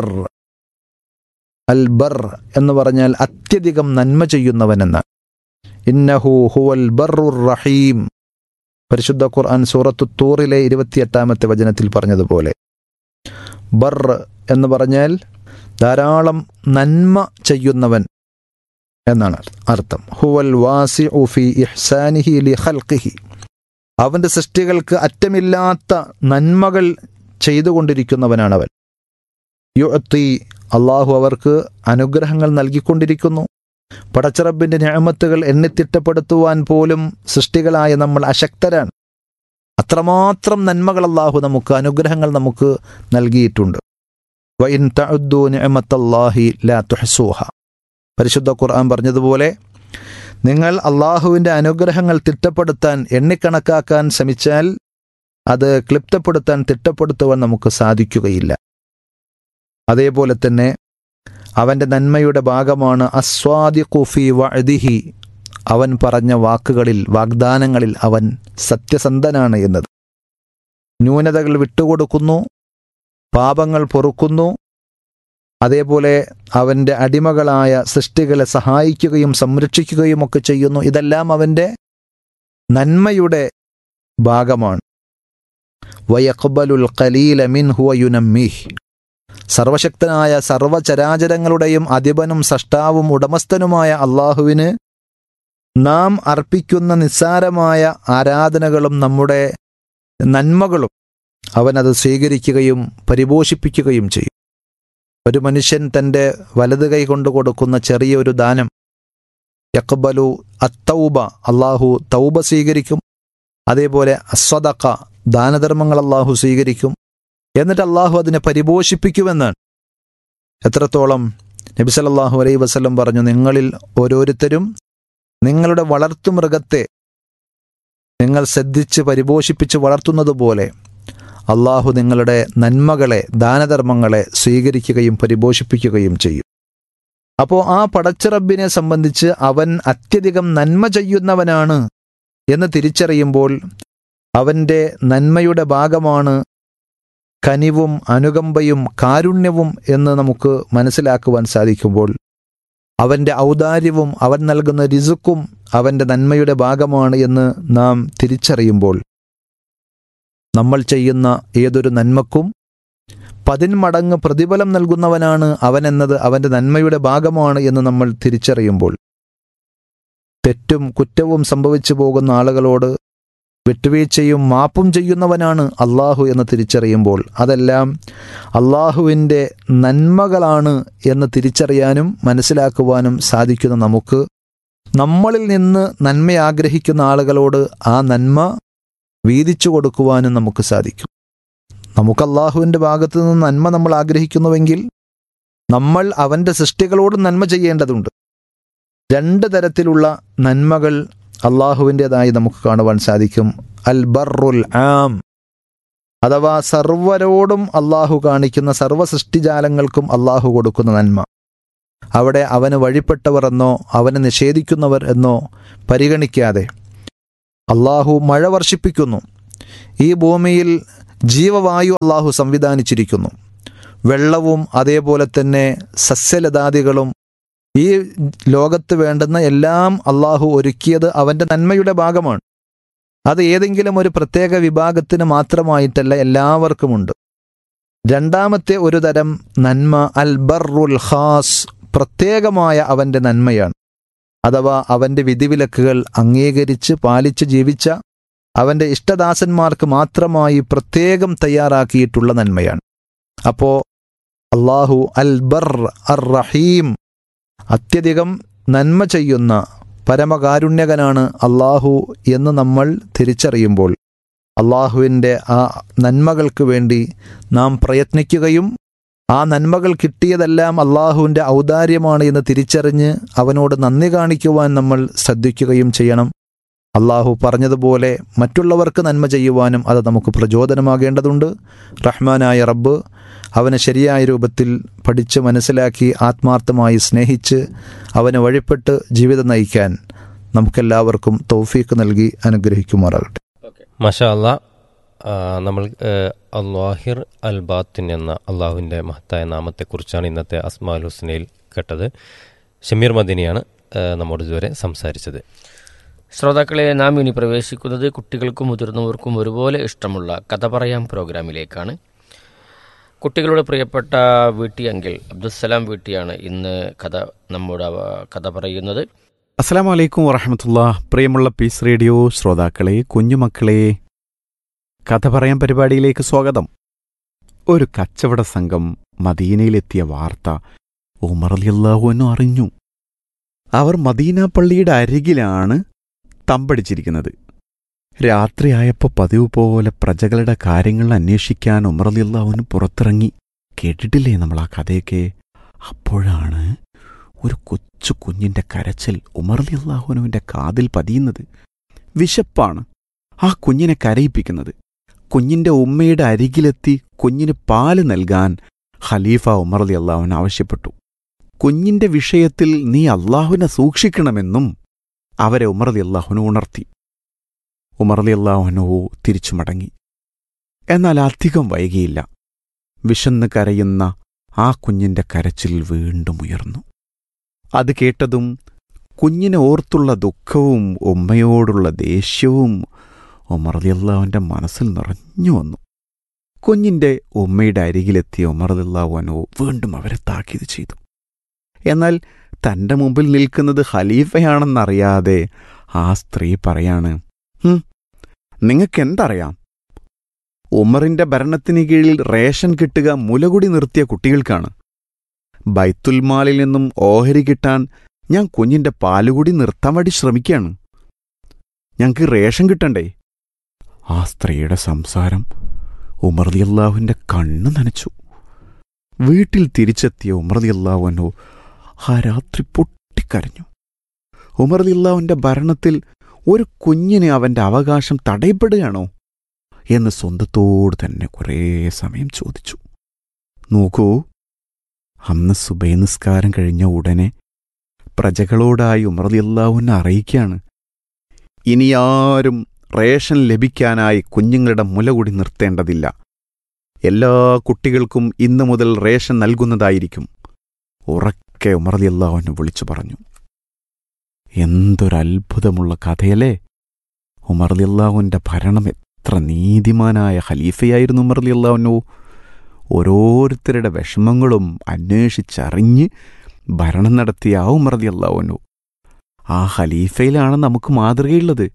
അൽ ബർ എന്ന് പറഞ്ഞാൽ അത്യധികം നന്മ ചെയ്യുന്നവൻ എന്നാണ് ഇന്നഹു ഹുവൽ ബറുർ റഹീം പരിശുദ്ധ ഖുർആൻ സൂറത്തു തൂറിലെ ഇരുപത്തിയെട്ടാമത്തെ വചനത്തിൽ പറഞ്ഞതുപോലെ ബർ എന്ന് പറഞ്ഞാൽ ധാരാളം നന്മ ചെയ്യുന്നവൻ എന്നാണ് അർത്ഥം ഹുവൽ വാസി ഉഫി ഇഹ്സാനിഹി ലി ഖൽഖിഹി അവൻ്റെ സൃഷ്ടികൾക്ക് അറ്റമില്ലാത്ത നന്മകൾ ചെയ്തുകൊണ്ടിരിക്കുന്നവനാണവൻ യുഅത്തി അള്ളാഹു അവർക്ക് അനുഗ്രഹങ്ങൾ നൽകിക്കൊണ്ടിരിക്കുന്നു പടച്ചറബിന്റെ ഞാമത്തുകൾ എണ്ണിത്തിട്ടപ്പെടുത്തുവാൻ പോലും സൃഷ്ടികളായ നമ്മൾ അശക്തരാണ് അത്രമാത്രം നന്മകൾ അള്ളാഹു നമുക്ക് അനുഗ്രഹങ്ങൾ നമുക്ക് നൽകിയിട്ടുണ്ട് വഇൻ തഅദ്ദു നിഅമത്തല്ലാഹി ലാ തുഹ്സൂഹ പരിശുദ്ധ ഖുർആൻ പറഞ്ഞതുപോലെ നിങ്ങൾ അള്ളാഹുവിൻ്റെ അനുഗ്രഹങ്ങൾ തിട്ടപ്പെടുത്താൻ എണ്ണിക്കണക്കാക്കാൻ ശ്രമിച്ചാൽ അത് ക്ലിപ്തപ്പെടുത്താൻ തിട്ടപ്പെടുത്തുവാൻ നമുക്ക് സാധിക്കുകയില്ല അതേപോലെ തന്നെ അവൻ്റെ നന്മയുടെ ഭാഗമാണ് അസ്വാദി കുഫി വഅദിഹി അവൻ പറഞ്ഞ വാക്കുകളിൽ വാഗ്ദാനങ്ങളിൽ അവൻ സത്യസന്ധനാണ് എന്നത് ന്യൂനതകൾ വിട്ടുകൊടുക്കുന്നു പാപങ്ങൾ പൊറുക്കുന്നു അതേപോലെ അവൻ്റെ അടിമകളായ സൃഷ്ടികളെ സഹായിക്കുകയും സംരക്ഷിക്കുകയും ഒക്കെ ചെയ്യുന്നു ഇതെല്ലാം അവൻ്റെ നന്മയുടെ ഭാഗമാണ് വയഖ്ബലുൽ ഖലീല മിൻഹു വയുനമ്മീഹ് സർവശക്തനായ സർവചരാചരങ്ങളുടെയും അധിപനും സഷ്ടാവും ഉടമസ്ഥനുമായ അള്ളാഹുവിന് നാം അർപ്പിക്കുന്ന നിസ്സാരമായ ആരാധനകളും നമ്മുടെ നന്മകളും അവനത് സ്വീകരിക്കുകയും പരിപോഷിപ്പിക്കുകയും ചെയ്യും ഒരു മനുഷ്യൻ തൻ്റെ വലത് കൈ കൊണ്ട് കൊടുക്കുന്ന ചെറിയൊരു ദാനം യക്ബലു അത്തൗബ അള്ളാഹു തൗബ സ്വീകരിക്കും അതേപോലെ അസ്വദക്ക ദാനധർമ്മങ്ങൾ അള്ളാഹു സ്വീകരിക്കും എന്നിട്ട് അള്ളാഹു അതിനെ പരിപോഷിപ്പിക്കുമെന്നാണ് എത്രത്തോളം നബി സല്ലല്ലാഹു അലൈഹി വസല്ലം പറഞ്ഞു നിങ്ങളിൽ ഓരോരുത്തരും നിങ്ങളുടെ വളർത്തുമൃഗത്തെ നിങ്ങൾ ശ്രദ്ധിച്ച് പരിപോഷിപ്പിച്ച് വളർത്തുന്നത് പോലെ അള്ളാഹു നിങ്ങളുടെ നന്മകളെ ദാനധർമ്മങ്ങളെ സ്വീകരിക്കുകയും പരിപോഷിപ്പിക്കുകയും ചെയ്യും അപ്പോൾ ആ പടച്ചിറബിനെ സംബന്ധിച്ച് അവൻ അത്യധികം നന്മ ചെയ്യുന്നവനാണ് എന്ന് തിരിച്ചറിയുമ്പോൾ അവൻ്റെ നന്മയുടെ ഭാഗമാണ് കനിവും അനുകമ്പയും കാരുണ്യവും എന്ന് നമുക്ക് മനസ്സിലാക്കുവാൻ സാധിക്കുമ്പോൾ അവൻ്റെ ഔദാര്യവും അവൻ നൽകുന്ന രിസുക്കും അവൻ്റെ നന്മയുടെ ഭാഗമാണ് എന്ന് നാം തിരിച്ചറിയുമ്പോൾ നമ്മൾ ചെയ്യുന്ന ഏതൊരു നന്മക്കും പതിന്മടങ്ങ് പ്രതിഫലം നൽകുന്നവനാണ് അവനെന്നത് അവൻ്റെ നന്മയുടെ ഭാഗമാണ് എന്ന് നമ്മൾ തിരിച്ചറിയുമ്പോൾ തെറ്റും കുറ്റവും സംഭവിച്ചു പോകുന്ന ആളുകളോട് വിട്ടുവീഴ്ചയും മാപ്പും ചെയ്യുന്നവനാണ് അള്ളാഹു എന്ന് തിരിച്ചറിയുമ്പോൾ അതെല്ലാം അള്ളാഹുവിൻ്റെ നന്മകളാണ് എന്ന് തിരിച്ചറിയാനും മനസ്സിലാക്കുവാനും സാധിക്കുന്ന നമുക്ക് നമ്മളിൽ നിന്ന് നന്മ ആഗ്രഹിക്കുന്ന ആളുകളോട് ആ നന്മ വീതിച്ചു കൊടുക്കുവാനും നമുക്ക് സാധിക്കും നമുക്ക് അള്ളാഹുവിൻ്റെ ഭാഗത്തു നിന്ന് നന്മ നമ്മൾ ആഗ്രഹിക്കുന്നുവെങ്കിൽ നമ്മൾ അവൻ്റെ സൃഷ്ടികളോട് നന്മ ചെയ്യേണ്ടതുണ്ട് രണ്ട് തരത്തിലുള്ള നന്മകൾ അള്ളാഹുവിൻ്റെതായി നമുക്ക് കാണുവാൻ സാധിക്കും അൽ ബറുൽ ആം അഥവാ സർവരോടും അള്ളാഹു കാണിക്കുന്ന സർവ്വ സൃഷ്ടിജാലങ്ങൾക്കും അള്ളാഹു കൊടുക്കുന്ന നന്മ അവിടെ അവന് വഴിപ്പെട്ടവർ എന്നോ അവനെ നിഷേധിക്കുന്നവർ എന്നോ പരിഗണിക്കാതെ അള്ളാഹു മഴ വർഷിപ്പിക്കുന്നു ഈ ഭൂമിയിൽ ജീവവായു അള്ളാഹു സംവിധാനിച്ചിരിക്കുന്നു വെള്ളവും അതേപോലെ തന്നെ സസ്യലതാദികളും ഈ ലോകത്ത് വേണ്ടുന്ന എല്ലാം അള്ളാഹു ഒരുക്കിയത് അവൻ്റെ നന്മയുടെ ഭാഗമാണ് അത് ഏതെങ്കിലും ഒരു പ്രത്യേക വിഭാഗത്തിന് മാത്രമായിട്ടല്ല എല്ലാവർക്കുമുണ്ട് രണ്ടാമത്തെ ഒരു തരം നന്മ അൽ ബർറുൽ ഖാസ് പ്രത്യേകമായ അവൻ്റെ നന്മയാണ് അഥവാ അവൻ്റെ വിധിവിലക്കുകൾ അംഗീകരിച്ച് പാലിച്ച് ജീവിച്ച അവൻ്റെ ഇഷ്ടദാസന്മാർക്ക് മാത്രമായി പ്രത്യേകം തയ്യാറാക്കിയിട്ടുള്ള നന്മയാണ് അപ്പോൾ അള്ളാഹു അൽ ബർ അർ റഹീം അത്യധികം നന്മ ചെയ്യുന്ന പരമകാരുണ്യകനാണ് അള്ളാഹു എന്ന് നമ്മൾ തിരിച്ചറിയുമ്പോൾ അള്ളാഹുവിൻ്റെ ആ നന്മകൾക്ക് വേണ്ടി നാം പ്രയത്നിക്കുകയും ആ നന്മകൾ കിട്ടിയതെല്ലാം അള്ളാഹുവിൻ്റെ ഔദാര്യമാണ് എന്ന് തിരിച്ചറിഞ്ഞ് അവനോട് നന്ദി കാണിക്കുവാൻ നമ്മൾ ശ്രദ്ധിക്കുകയും ചെയ്യണം അള്ളാഹു പറഞ്ഞതുപോലെ മറ്റുള്ളവർക്ക് നന്മ ചെയ്യുവാനും അത് നമുക്ക് പ്രചോദനമാകേണ്ടതുണ്ട് റഹ്മാനായ റബ്ബ് അവനെ ശരിയായ രൂപത്തിൽ പഠിച്ച് മനസ്സിലാക്കി ആത്മാർത്ഥമായി സ്നേഹിച്ച് അവനെ വഴിപ്പെട്ട് ജീവിതം നയിക്കാൻ നമുക്കെല്ലാവർക്കും തൗഫീക്ക് നൽകി അനുഗ്രഹിക്കുമാറാകട്ടെ മഷാ അല്ല നമ്മൾ അള്ളാഹിർ അൽ ബാത്തിൻ എന്ന അള്ളാഹുവിൻ്റെ മഹത്തായ നാമത്തെക്കുറിച്ചാണ് ഇന്നത്തെ അസ്മാൽ ഹുസ്നയിൽ കേട്ടത് ഷമീർ മദിനിയാണ് ആ, നമ്മോട് ഇതുവരെ സംസാരിച്ചത് ശ്രോതാക്കളെ നാം ഇനി പ്രവേശിക്കുന്നത് കുട്ടികൾക്കും മുതിർന്നവർക്കും ഒരുപോലെ ഇഷ്ടമുള്ള കഥ പറയാം പ്രോഗ്രാമിലേക്കാണ് കുട്ടികളുടെ പ്രിയപ്പെട്ട വീട്ടി അങ്കിൾ അബ്ദുസലാം വീട്ടിയാണ് ഇന്ന് കഥ നമ്മോട് അവ- കഥ പറയുന്നത് അസ്സാം വലൈക്കും വറഹമത്തുള്ള പ്രിയമുള്ള പീസ് റേഡിയോ ശ്രോതാക്കളെ കുഞ്ഞുമക്കളെ കഥ പറയാൻ പരിപാടിയിലേക്ക് സ്വാഗതം ഒരു കച്ചവട സംഘം മദീനയിലെത്തിയ വാർത്ത ഉമർ അലിയല്ലാഹുവിനും അറിഞ്ഞു അവർ മദീന പള്ളിയുടെ അരികിലാണ് തമ്പടിച്ചിരിക്കുന്നത് രാത്രിയായപ്പോൾ പതിവ് പോലെ പ്രജകളുടെ കാര്യങ്ങൾ അന്വേഷിക്കാൻ ഉമർ അലിയല്ലാഹുവിന് പുറത്തിറങ്ങി കേട്ടിട്ടില്ലേ നമ്മൾ ആ കഥയൊക്കെ അപ്പോഴാണ് ഒരു കൊച്ചു കുഞ്ഞിന്റെ കരച്ചിൽ ഉമർലി അള്ളാഹുനുവിന്റെ കാതിൽ പതിയുന്നത് വിശപ്പാണ് ആ കുഞ്ഞിനെ കരയിപ്പിക്കുന്നത് കുഞ്ഞിന്റെ ഉമ്മയുടെ അരികിലെത്തി കുഞ്ഞിന് പാല് നൽകാൻ ഖലീഫ ഉമർലി അള്ളാഹുൻ ആവശ്യപ്പെട്ടു കുഞ്ഞിന്റെ വിഷയത്തിൽ നീ അള്ളാഹുവിനെ സൂക്ഷിക്കണമെന്നും അവരെ ഉമർലി അള്ളാഹുനു ഉണർത്തി ഉമർലി അള്ളാഹുനു തിരിച്ചു മടങ്ങി എന്നാൽ അധികം വൈകിയില്ല വിശന്ന് കരയുന്ന ആ കുഞ്ഞിന്റെ കരച്ചിൽ വീണ്ടും ഉയർന്നു അത് കേട്ടതും കുഞ്ഞിനെ ഓർത്തുള്ള ദുഃഖവും ഉമ്മയോടുള്ള ദേഷ്യവും ഉമർദിയല്ലാവിൻ്റെ മനസ്സിൽ നിറഞ്ഞു വന്നു കുഞ്ഞിന്റെ ഉമ്മയുടെ അരികിലെത്തിയ ഉമർദില്ലാവനോ വീണ്ടും അവരെ താക്കീത് ചെയ്തു എന്നാൽ തന്റെ മുമ്പിൽ നിൽക്കുന്നത് ഖലീഫയാണെന്നറിയാതെ ആ സ്ത്രീ പറയാണ് "ഹും, നിങ്ങൾക്കെന്തറിയാം ഉമറിന്റെ ഭരണത്തിന് കീഴിൽ റേഷൻ കിട്ടുക മുലകുടി നിർത്തിയ കുട്ടികൾക്കാണ് ബൈത്തുൽമാലിൽ നിന്നും ഓഹരി കിട്ടാൻ ഞാൻ കുഞ്ഞിന്റെ പാലുകൂടി നിർത്താൻ വേണ്ടി ശ്രമിക്കുകയാണ് ഞങ്ങൾക്ക് റേഷൻ കിട്ടണ്ടേ ആ സ്ത്രീയുടെ സംസാരം ഉമർദിയല്ലാഹുവിന്റെ കണ്ണ് നനച്ചു വീട്ടിൽ തിരിച്ചെത്തിയ ഉമർദിയല്ലാഹുവിനോ ആ രാത്രി പൊട്ടിക്കരഞ്ഞു ഉമർദിയല്ലാഹുവിന്റെ ഭരണത്തിൽ ഒരു കുഞ്ഞിന് അവന്റെ അവകാശം തടയപ്പെടുകയാണോ എന്ന് സ്വന്തത്തോട് തന്നെ കുറേ സമയം ചോദിച്ചു നോക്കൂ അന്ന് സുബൈ നിസ്കാരം കഴിഞ്ഞ ഉടനെ പ്രജകളോടായി ഉമർദിയല്ലാവുന്നെ അറിയിക്കുകയാണ് ഇനിയാരും റേഷൻ ലഭിക്കാനായി കുഞ്ഞുങ്ങളുടെ മുലകുടി നിർത്തേണ്ടതില്ല എല്ലാ കുട്ടികൾക്കും ഇന്നു മുതൽ റേഷൻ നൽകുന്നതായിരിക്കും ഉറക്കെ ഉമർദിയല്ലാവുന്നെ വിളിച്ചു പറഞ്ഞു എന്തൊരത്ഭുതമുള്ള കഥയല്ലേ ഉമർദിയല്ലാവുവിൻ്റെ ഭരണം എത്ര നീതിമാനായ ഖലീഫയായിരുന്നു ഉമർദിയല്ലാവുന്നു ഓരോരുത്തരുടെ വിഷമങ്ങളും അന്വേഷിച്ചറിഞ്ഞ് ഭരണം നടത്തിയ ആ ഉമർദി അള്ളാഹുനു ആ ഖലീഫയിലാണ് നമുക്ക് മാതൃകയുള്ളത്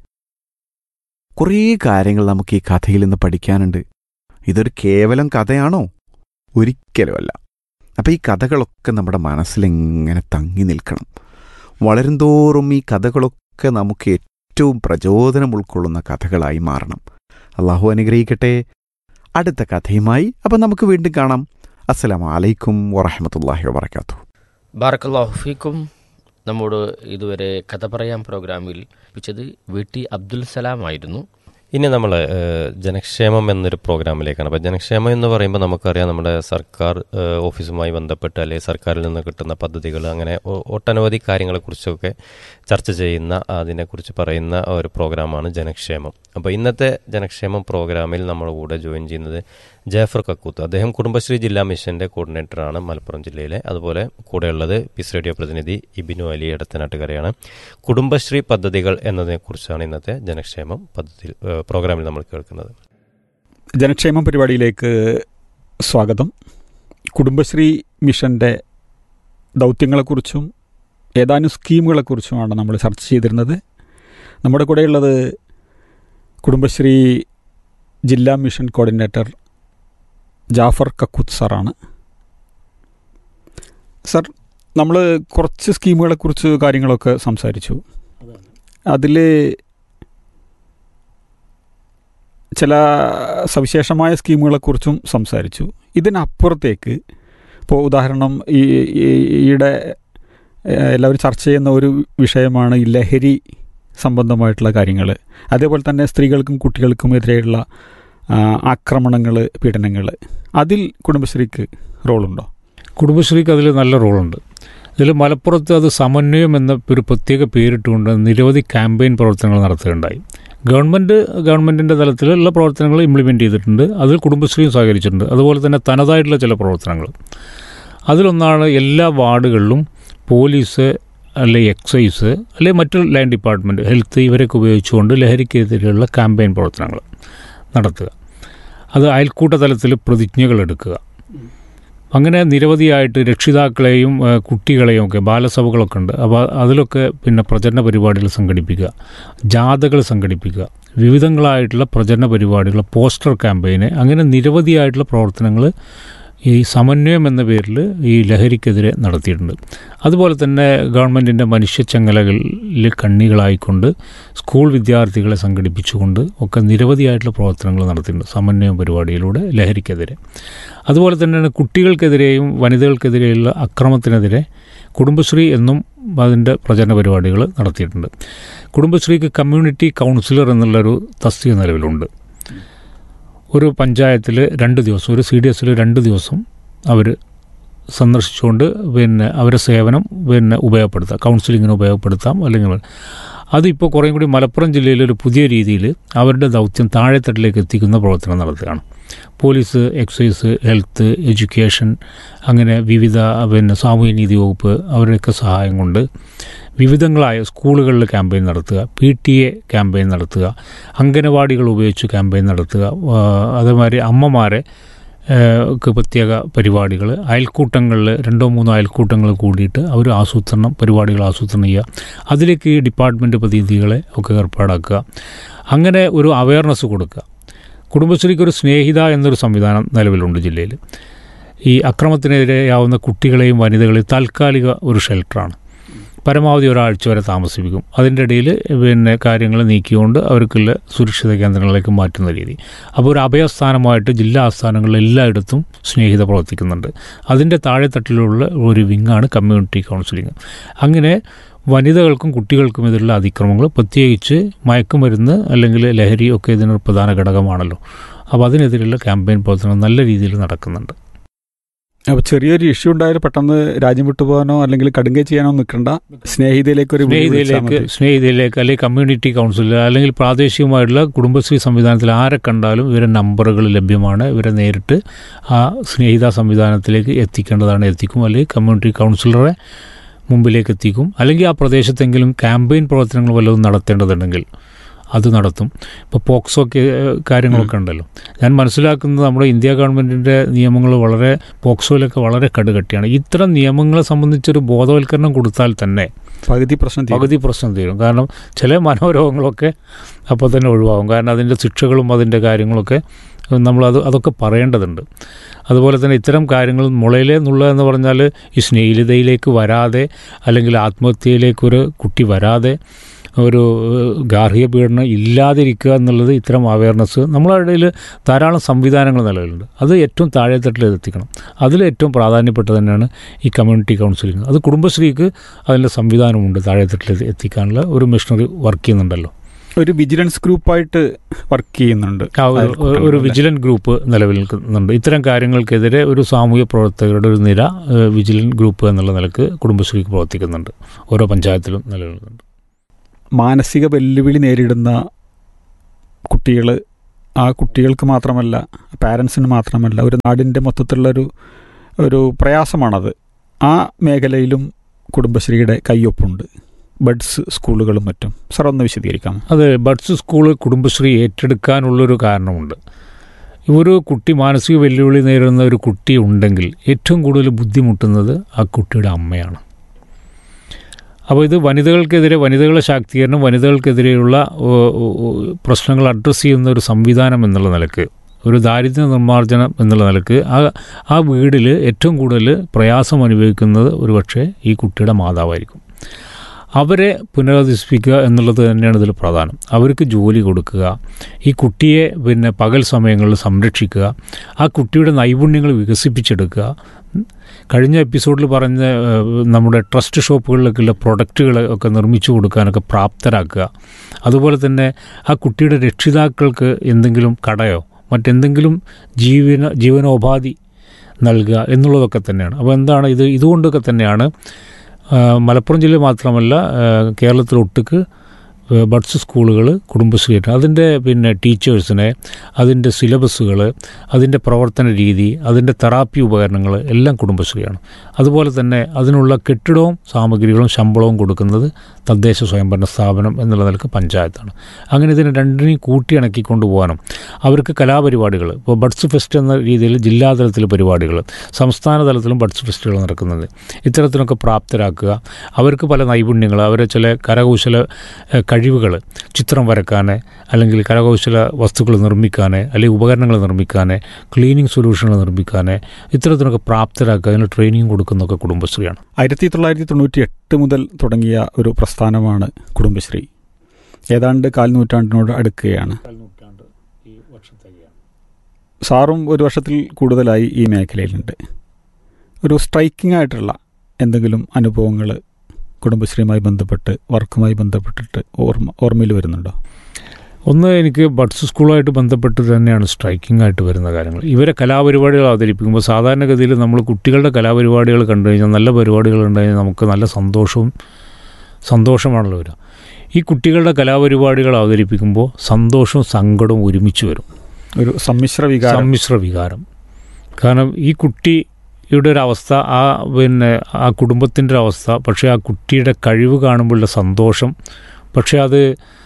കുറേ കാര്യങ്ങൾ നമുക്ക് ഈ കഥയിൽ നിന്ന് പഠിക്കാനുണ്ട് ഇതൊരു കേവലം കഥയാണോ ഒരിക്കലുമല്ല അപ്പം ഈ കഥകളൊക്കെ നമ്മുടെ മനസ്സിലിങ്ങനെ തങ്ങി നിൽക്കണം വളരുംതോറും ഈ കഥകളൊക്കെ നമുക്ക് ഏറ്റവും പ്രചോദനം ഉൾക്കൊള്ളുന്ന കഥകളായി മാറണം അള്ളാഹു അനുഗ്രഹിക്കട്ടെ അടുത്ത കഥയുമായി അപ്പം നമുക്ക് വീണ്ടും കാണാം അസ്സലാമു അലൈക്കും വറഹമത്തല്ലാഹി വബർക്കാത്തു ബാറക്കല്ലാഹു ഫീക്കും നമ്മോട് ഇതുവരെ കഥ പറയാം പ്രോഗ്രാമിൽ ലഭിച്ചത് വീട്ടി അബ്ദുൽ സലാം ആയിരുന്നു ഇനി നമ്മൾ ജനക്ഷേമം എന്നൊരു പ്രോഗ്രാമിലേക്കാണ് അപ്പോൾ ജനക്ഷേമം എന്ന് പറയുമ്പോൾ നമുക്കറിയാം നമ്മുടെ സർക്കാർ ഏഹ്, ഓഫീസുമായി ബന്ധപ്പെട്ട് അല്ലെങ്കിൽ സർക്കാരിൽ നിന്ന് കിട്ടുന്ന പദ്ധതികൾ അങ്ങനെ ഒ- ഒട്ടനവധി കാര്യങ്ങളെക്കുറിച്ചൊക്കെ ചർച്ച ചെയ്യുന്ന അതിനെക്കുറിച്ച് പറയുന്ന ഒരു പ്രോഗ്രാമാണ് ജനക്ഷേമം അപ്പോൾ ഇന്നത്തെ ജനക്ഷേമം പ്രോഗ്രാമിൽ നമ്മുടെ കൂടെ ജോയിൻ ചെയ്യുന്നത് ജാഫർ കക്കൂത്ത് അദ്ദേഹം കുടുംബശ്രീ ജില്ലാ മിഷന്റെ കോർഡിനേറ്ററാണ് മലപ്പുറം ജില്ലയിലെ അതുപോലെ കൂടെയുള്ളത് പീസ് റേഡിയോ പ്രതിനിധി ഇബിനു അലി എടത്തനാട്ടുകരയാണ് കുടുംബശ്രീ പദ്ധതികൾ എന്നതിനെക്കുറിച്ചാണ് ഇന്നത്തെ ജനക്ഷേമം പദ്ധതി ഏഹ്, പ്രോഗ്രാമിൽ നമ്മൾ കേൾക്കുന്നത് ജനക്ഷേമം പരിപാടിയിലേക്ക് സ്വാഗതം കുടുംബശ്രീ മിഷൻ്റെ ദൗത്യങ്ങളെക്കുറിച്ചും ഏതാനും സ്കീമുകളെക്കുറിച്ചുമാണ് നമ്മൾ ചർച്ച ചെയ്തിരുന്നത് നമ്മുടെ കൂടെയുള്ളത് കുടുംബശ്രീ ജില്ലാ മിഷൻ കോർഡിനേറ്റർ ജാഫർ കക്കൂത്ത് സാറാണ് സർ നമ്മൾ കുറച്ച് സ്കീമുകളെക്കുറിച്ച് കാര്യങ്ങളൊക്കെ സംസാരിച്ചു അതിൽ ചില സവിശേഷമായ സ്കീമുകളെക്കുറിച്ചും സംസാരിച്ചു ഇതിനപ്പുറത്തേക്ക് ഇപ്പോൾ ഉദാഹരണം ഈ ഈ- ഈയിടെ ഏഹ്, എല്ലാവരും ചർച്ച ചെയ്യുന്ന ഒരു വിഷയമാണ് ഈ ലഹരി സംബന്ധമായിട്ടുള്ള കാര്യങ്ങൾ അതേപോലെ തന്നെ സ്ത്രീകൾക്കും കുട്ടികൾക്കും എതിരെയുള്ള ആക്രമണങ്ങൾ പീഡനങ്ങൾ അതിൽ കുടുംബശ്രീക്ക് റോളുണ്ടോ കുടുംബശ്രീക്ക് അതിൽ നല്ല റോളുണ്ട് ഇതിൽ മലപ്പുറത്ത് അത് സമന്വയം എന്ന ഒരു പ്രത്യേക പേരിട്ടുകൊണ്ട് നിരവധി ക്യാമ്പയിൻ പ്രവർത്തനങ്ങൾ നടത്തുകയുണ്ടായി ഗവൺമെൻറ് ഗവൺമെൻറ്റിൻ്റെ തലത്തിലുള്ള പ്രവർത്തനങ്ങൾ ഇംപ്ലിമെൻ്റ് ചെയ്തിട്ടുണ്ട് അതിൽ കുടുംബശ്രീയും സഹകരിച്ചിട്ടുണ്ട് അതുപോലെ തന്നെ തനതായിട്ടുള്ള ചില പ്രവർത്തനങ്ങൾ അതിലൊന്നാണ് എല്ലാ വാർഡുകളിലും പോലീസ് അല്ലെ എക്സൈസ് അല്ലെ മറ്റു ലൈൻ ഡിപ്പാർട്ട്മെൻറ്റ് ഹെൽത്ത് ഇവരൊക്കെ ഉപയോഗിച്ചുകൊണ്ട് ലഹരിക്കെതിരെയുള്ള ക്യാമ്പയിൻ പ്രവർത്തനങ്ങൾ നടത്തുക അത് അയൽക്കൂട്ട തലത്തിൽ പ്രതിജ്ഞകൾ എടുക്കുക അങ്ങനെ നിരവധിയായിട്ട് രക്ഷിതാക്കളെയും ഏഹ്, കുട്ടികളെയും ഒക്കെ ബാലസഭകളൊക്കെ ഉണ്ട് അപ്പോൾ അതിലൊക്കെ പിന്നെ പ്രചരണ പരിപാടികൾ സംഘടിപ്പിക്കുക ജാഥകൾ സംഘടിപ്പിക്കുക വിവിധങ്ങളായിട്ടുള്ള പ്രചരണ പരിപാടികൾ പോസ്റ്റർ ക്യാമ്പയിന് അങ്ങനെ നിരവധിയായിട്ടുള്ള പ്രവർത്തനങ്ങൾ ഈ സമന്വയം എന്ന പേരിൽ ഈ ലഹരിക്കെതിരെ നടത്തിയിട്ടുണ്ട് അതുപോലെ തന്നെ ഗവൺമെൻറ്റിൻ്റെ മനുഷ്യച്ചങ്ങലകളിൽ കണ്ണികളായിക്കൊണ്ട് സ്കൂൾ വിദ്യാർത്ഥികളെ സംഘടിപ്പിച്ചുകൊണ്ട് ഒക്കെ നിരവധിയായിട്ടുള്ള പ്രവർത്തനങ്ങൾ നടത്തിയിട്ടുണ്ട് സമന്വയം പരിപാടിയിലൂടെ ലഹരിക്കെതിരെ അതുപോലെ തന്നെയാണ് കുട്ടികൾക്കെതിരെയും വനിതകൾക്കെതിരെയുള്ള അക്രമത്തിനെതിരെ കുടുംബശ്രീ എന്നും അതിൻ്റെ പ്രചരണ പരിപാടികൾ നടത്തിയിട്ടുണ്ട് കുടുംബശ്രീക്ക് കമ്മ്യൂണിറ്റി കൗൺസിലർ എന്നുള്ളൊരു തസ്തിക നിലവിലുണ്ട് ഒരു പഞ്ചായത്തിൽ രണ്ട് ദിവസം ഒരു സി ഡി എസിൽ രണ്ട് ദിവസം അവർ സന്ദർശിച്ചുകൊണ്ട് പിന്നെ അവരെ സേവനം പിന്നെ ഉപയോഗപ്പെടുത്താം കൗൺസിലിങ്ങിന് ഉപയോഗപ്പെടുത്താം അല്ലെങ്കിൽ അതിപ്പോൾ കുറേയും കൂടി മലപ്പുറം ജില്ലയിൽ ഒരു പുതിയ രീതിയിൽ അവരുടെ ദൗത്യം താഴെത്തട്ടിലേക്ക് എത്തിക്കുന്ന പ്രവർത്തനം നടത്തുകയാണ് പോലീസ് എക്സൈസ് ഹെൽത്ത് എഡ്യൂക്കേഷൻ അങ്ങനെ വിവിധ പിന്നെ സാമൂഹ്യനീതി വകുപ്പ് അവരുടെയൊക്കെ സഹായം കൊണ്ട് വിവിധങ്ങളായ സ്കൂളുകളിൽ ക്യാമ്പയിൻ നടത്തുക പി ടി എ ക്യാമ്പയിൻ നടത്തുക അംഗനവാടികൾ ഉപയോഗിച്ച് ക്യാമ്പയിൻ നടത്തുക ആ, അതേമാതിരി അമ്മമാരെ ഏഹ്, ക്ക് പ്രത്യേക പരിപാടികൾ അയൽക്കൂട്ടങ്ങളിൽ രണ്ടോ മൂന്നോ അയൽക്കൂട്ടങ്ങൾ കൂടിയിട്ട് അവർ ആസൂത്രണം പരിപാടികൾ ആസൂത്രണം ചെയ്യുക അതിലേക്ക് ഈ ഡിപ്പാർട്ട്മെൻറ്റ് പ്രതിനിധികളെ ഒക്കെ ഏർപ്പാടാക്കുക അങ്ങനെ ഒരു അവയർനെസ് കൊടുക്കുക കുടുംബശ്രീക്ക് ഒരു സ്നേഹിത എന്നൊരു സംവിധാനം നിലവിലുണ്ട് ജില്ലയിൽ ഈ അക്രമത്തിനെതിരെയാവുന്ന കുട്ടികളെയും വനിതകളെയും താൽക്കാലിക ഒരു ഷെൽട്ടറാണ് പരമാവധി ഒരാഴ്ച വരെ താമസിപ്പിക്കും അതിൻ്റെ ഇടയിൽ പിന്നെ കാര്യങ്ങൾ നീക്കിക്കൊണ്ട് അവർക്കുള്ള സുരക്ഷിത കേന്ദ്രങ്ങളിലേക്ക് മാറ്റുന്ന രീതി അപ്പോൾ ഒരു അഭയസ്ഥാനമായിട്ട് ജില്ലാ ആസ്ഥാനങ്ങളിൽ എല്ലായിടത്തും സ്നേഹിത പ്രവർത്തിക്കുന്നുണ്ട് അതിൻ്റെ താഴെത്തട്ടിലുള്ള ഒരു വിങ്ങാണ് കമ്മ്യൂണിറ്റി കൗൺസിലിംഗ് അങ്ങനെ വനിതകൾക്കും കുട്ടികൾക്കും എതിരുള്ള അതിക്രമങ്ങൾ പ്രത്യേകിച്ച് മയക്കുമരുന്ന് അല്ലെങ്കിൽ ലഹരി ഒക്കെ ഇതിനൊരു പ്രധാന ഘടകമാണല്ലോ അപ്പോൾ അതിനെതിരെയുള്ള ക്യാമ്പയിൻ പ്രവർത്തനം നല്ല രീതിയിൽ നടക്കുന്നുണ്ട് അപ്പോൾ ചെറിയൊരു ഇഷ്യൂ ഉണ്ടായാലും പെട്ടെന്ന് രാജ്യം വിട്ടുപോകാനോ അല്ലെങ്കിൽ കടുങ്കൈ ചെയ്യാനോ നിൽക്കണ്ട സ്നേഹിതയിലേക്ക് ഒരു വിളി വിളിച്ചാൽ സ്നേഹിതയിലേക്ക് മതി. സ്നേഹിതയിലേക്ക് അല്ലെങ്കിൽ കമ്മ്യൂണിറ്റി കൗൺസിൽ അല്ലെങ്കിൽ പ്രാദേശികമായിട്ടുള്ള കുടുംബശ്രീ സംവിധാനത്തിൽ ആരെ കണ്ടാലും ഇവരെ നമ്പറുകൾ ലഭ്യമാണ് ഇവരെ നേരിട്ട് ആ സ്നേഹിത സംവിധാനത്തിലേക്ക് എത്തിക്കേണ്ടതാണ് എത്തിക്കും അല്ലെങ്കിൽ കമ്മ്യൂണിറ്റി കൗൺസിലറെ മുമ്പിലേക്ക് എത്തിക്കും അല്ലെങ്കിൽ ആ പ്രദേശത്തെങ്കിലും ക്യാമ്പയിൻ പ്രവർത്തനങ്ങൾ വല്ലതും നടത്തേണ്ടതുണ്ടെങ്കിൽ അത് നടത്തും ഇപ്പോൾ പോക്സോ കേ- കാര്യങ്ങളൊക്കെ ഉണ്ടല്ലോ ഞാൻ മനസ്സിലാക്കുന്നത് നമ്മുടെ ഇന്ത്യ ഗവൺമെൻറ്റിൻ്റെ നിയമങ്ങൾ വളരെ പോക്സോയിലൊക്കെ വളരെ കടുകട്ടിയാണ് ഇത്തരം നിയമങ്ങളെ സംബന്ധിച്ചൊരു ബോധവൽക്കരണം കൊടുത്താൽ തന്നെ പകുതി പ്രശ്നം തീരും. പകുതി പ്രശ്നം തീരും കാരണം ചില മനോരോഗങ്ങളൊക്കെ അപ്പോൾ തന്നെ ഒഴിവാകും കാരണം അതിൻ്റെ ശിക്ഷകളും അതിൻ്റെ കാര്യങ്ങളൊക്കെ നമ്മളത് അതൊക്കെ പറയേണ്ടതുണ്ട് അതുപോലെ തന്നെ ഇത്തരം കാര്യങ്ങൾ മുളയിലെ നുള്ള എന്ന് പറഞ്ഞാൽ ഈ സ്നേഹിതയിലേക്ക് വരാതെ അല്ലെങ്കിൽ ആത്മഹത്യയിലേക്ക് ഒരു കുട്ടി വരാതെ ഒരു ഏഹ്, ഗാർഹിക പീഡനം ഇല്ലാതിരിക്കുക എന്നുള്ളത് ഇത്തരം അവയർനെസ് നമ്മളെ ഇടയിൽ ധാരാളം സംവിധാനങ്ങൾ നിലവിലുണ്ട് അത് ഏറ്റവും താഴെത്തട്ടിൽ എത്തിക്കണം അതിൽ ഏറ്റവും പ്രാധാന്യപ്പെട്ട തന്നെയാണ് ഈ കമ്മ്യൂണിറ്റി കൗൺസിലിംഗ് അത് കുടുംബശ്രീക്ക് അതിൻ്റെ സംവിധാനമുണ്ട് താഴെത്തട്ടിൽ എത്തിക്കാനുള്ള ഒരു മിഷണറി വർക്ക് ചെയ്യുന്നുണ്ടല്ലോ ഒരു വിജിലൻസ് ഗ്രൂപ്പായിട്ട് വർക്ക് ചെയ്യുന്നുണ്ട് ആ ഒരു- അയൽക്കൂട്ടങ്ങൾ ഒരു അല്ലേ? വിജിലന്റ് ഗ്രൂപ്പ് നിലവിൽ നിൽക്കുന്നുണ്ട് ഇത്തരം കാര്യങ്ങൾക്കെതിരെ ഒരു സാമൂഹ്യ പ്രവർത്തകരുടെ ഒരു നിര ഏഹ്, വിജിലന്റ് ഗ്രൂപ്പ് എന്നുള്ള നിലക്ക് കുടുംബശ്രീക്ക് പ്രവർത്തിക്കുന്നുണ്ട് ഓരോ പഞ്ചായത്തിലും നിലവിലുണ്ട് മാനസിക വെല്ലുവിളി നേരിടുന്ന കുട്ടികൾ ആ കുട്ടികൾക്ക് മാത്രമല്ല പാരൻസിന് മാത്രമല്ല ഒരു നാടിൻ്റെ മൊത്തത്തിലുള്ളൊരു ഒരു പ്രയാസമാണത് ആ മേഖലയിലും കുടുംബശ്രീയുടെ കയ്യൊപ്പുണ്ട് ബഡ്സ് സ്കൂളുകളും മറ്റും സാർ ഒന്ന് വിശദീകരിക്കാം അത് ബഡ്സ് സ്കൂൾ കുടുംബശ്രീ ഏറ്റെടുക്കാനുള്ളൊരു കാരണമുണ്ട് ഒരു കുട്ടി മാനസിക വെല്ലുവിളി നേരിടുന്ന ഒരു കുട്ടി ഉണ്ടെങ്കിൽ ഏറ്റവും കൂടുതൽ ബുദ്ധിമുട്ടുന്നത് ആ കുട്ടിയുടെ അമ്മയാണ് അപ്പോൾ ഇത് വനിതകൾക്കെതിരെ വനിതകളുടെ ശാക്തീകരണം വനിതകൾക്കെതിരെയുള്ള ഓ, ഓ, ഓ, പ്രശ്നങ്ങൾ അഡ്രസ്സ് ചെയ്യുന്ന ഒരു സംവിധാനം എന്നുള്ള നിലക്ക് ഒരു ദാരിദ്ര്യ നിർമ്മാർജ്ജനം എന്നുള്ള നിലക്ക് ആ ആ വീടിൽ ഏറ്റവും കൂടുതൽ പ്രയാസം അനുഭവിക്കുന്നത് ഒരു പക്ഷേ ഈ കുട്ടിയുടെ മാതാവായിരിക്കും അവരെ പുനരധിവസിപ്പിക്കുക എന്നുള്ളത് തന്നെയാണ് ഇതിൽ പ്രധാനം അവർക്ക് ജോലി കൊടുക്കുക ഈ കുട്ടിയെ പിന്നെ പകൽ സമയങ്ങളിൽ സംരക്ഷിക്കുക ആ കുട്ടിയുടെ നൈപുണ്യങ്ങൾ വികസിപ്പിച്ചെടുക്കുക ഉം. കഴിഞ്ഞ എപ്പിസോഡിൽ പറഞ്ഞ ഏഹ്, നമ്മുടെ ട്രസ്റ്റ് ഷോപ്പുകളിലൊക്കെയുള്ള പ്രൊഡക്റ്റുകൾ ഒക്കെ നിർമ്മിച്ചു കൊടുക്കാനൊക്കെ പ്രാപ്തരാക്കുക അതുപോലെ തന്നെ ആ കുട്ടിയുടെ രക്ഷിതാക്കൾക്ക് എന്തെങ്കിലും കടയോ മറ്റെന്തെങ്കിലും ജീവന ജീവനോപാധി നൽകുക എന്നുള്ളതൊക്കെ തന്നെയാണ് അപ്പോൾ എന്താണ് ഇത് ഇതുകൊണ്ടൊക്കെ തന്നെയാണ് ആ, മലപ്പുറം ജില്ല മാത്രമല്ല ആ, കേരളത്തിലൊട്ടുക്ക് ആ, ബഡ്സ് സ്കൂളുകൾ കുടുംബശ്രീയായിട്ട് അതിൻ്റെ പിന്നെ ടീച്ചേഴ്സിനെ അതിൻ്റെ സിലബസുകൾ അതിൻ്റെ പ്രവർത്തന രീതി അതിൻ്റെ തെറാപ്പി ഉപകരണങ്ങൾ എല്ലാം കുടുംബശ്രീയാണ് അതുപോലെ തന്നെ അതിനുള്ള കെട്ടിടവും സാമഗ്രികളും ശമ്പളവും കൊടുക്കുന്നത് തദ്ദേശ സ്വയംഭരണ സ്ഥാപനം എന്നുള്ള നിലക്ക് പഞ്ചായത്താണ് അങ്ങനെ ഇതിനെ രണ്ടിനെയും കൂട്ടിയിണക്കി കൊണ്ടുപോകാനും അവർക്ക് കലാപരിപാടികൾ ഇപ്പോൾ ബഡ്സ് ഫെസ്റ്റ് എന്ന രീതിയിൽ ജില്ലാതലത്തിൽ പരിപാടികൾ സംസ്ഥാന തലത്തിലും ബഡ്സ് ഫെസ്റ്റുകൾ നടക്കുന്നത് ഇത്തരത്തിലൊക്കെ പ്രാപ്തരാക്കുക അവർക്ക് പല നൈപുണ്യങ്ങൾ അവരെ ചില കരകൗശല കഴിവുകൾ ചിത്രം വരക്കാൻ അല്ലെങ്കിൽ കരകൗശല വസ്തുക്കൾ നിർമ്മിക്കാൻ അല്ലെങ്കിൽ ഉപകരണങ്ങൾ നിർമ്മിക്കാൻ ക്ലീനിങ് സൊല്യൂഷനുകൾ നിർമ്മിക്കാൻ ഇത്തരത്തിലൊക്കെ പ്രാപ്തരാക്കുക അതിന് ട്രെയിനിങ് കൊടുക്കുന്നതൊക്കെ കുടുംബശ്രീയാണ് ആയിരത്തി തൊള്ളായിരത്തി തൊണ്ണൂറ്റി എട്ട് മുതൽ തുടങ്ങിയ ഒരു പ്രസ്ഥാനമാണ് കുടുംബശ്രീ ഏതാണ്ട് കാൽ നൂറ്റാണ്ടിനോട് അടുക്കുകയാണ് സാറും ഒരു വർഷത്തിൽ കൂടുതലായി ഈ മേഖലയിലുണ്ട് ഒരു സ്ട്രൈക്കിംഗ് ആയിട്ടുള്ള എന്തെങ്കിലും അനുഭവങ്ങൾ കുടുംബശ്രീയുമായി ബന്ധപ്പെട്ട് വർക്കുമായി ബന്ധപ്പെട്ടിട്ട് ഓർമ്മ ഓർമ്മയിൽ വരുന്നുണ്ടോ ഒന്ന് എനിക്ക് ബഡ്സ് സ്കൂളുമായിട്ട് ബന്ധപ്പെട്ട് തന്നെയാണ് സ്ട്രൈക്കിംഗ് ആയിട്ട് വരുന്ന കാര്യങ്ങൾ ഇവരെ കലാപരിപാടികൾ അവതരിപ്പിക്കുമ്പോൾ സാധാരണഗതിയിൽ നമ്മൾ കുട്ടികളുടെ കലാപരിപാടികൾ കണ്ടു കഴിഞ്ഞാൽ നല്ല പരിപാടികൾ കണ്ടു കഴിഞ്ഞാൽ നമുക്ക് നല്ല സന്തോഷവും സന്തോഷമാണല്ലോ വരിക ഈ കുട്ടികളുടെ കലാപരിപാടികൾ അവതരിപ്പിക്കുമ്പോൾ സന്തോഷവും സങ്കടവും ഒരുമിച്ച് വരും ഒരു സമ്മിശ്ര വികാരം സമ്മിശ്ര വികാരം കാരണം ഈ കുട്ടിയുടെ ഒരു അവസ്ഥ ആ പിന്നെ ആ കുടുംബത്തിൻ്റെ ഒരു അവസ്ഥ പക്ഷേ ആ കുട്ടിയുടെ കഴിവ് കാണുമ്പോഴുള്ള സന്തോഷം പക്ഷേ അത്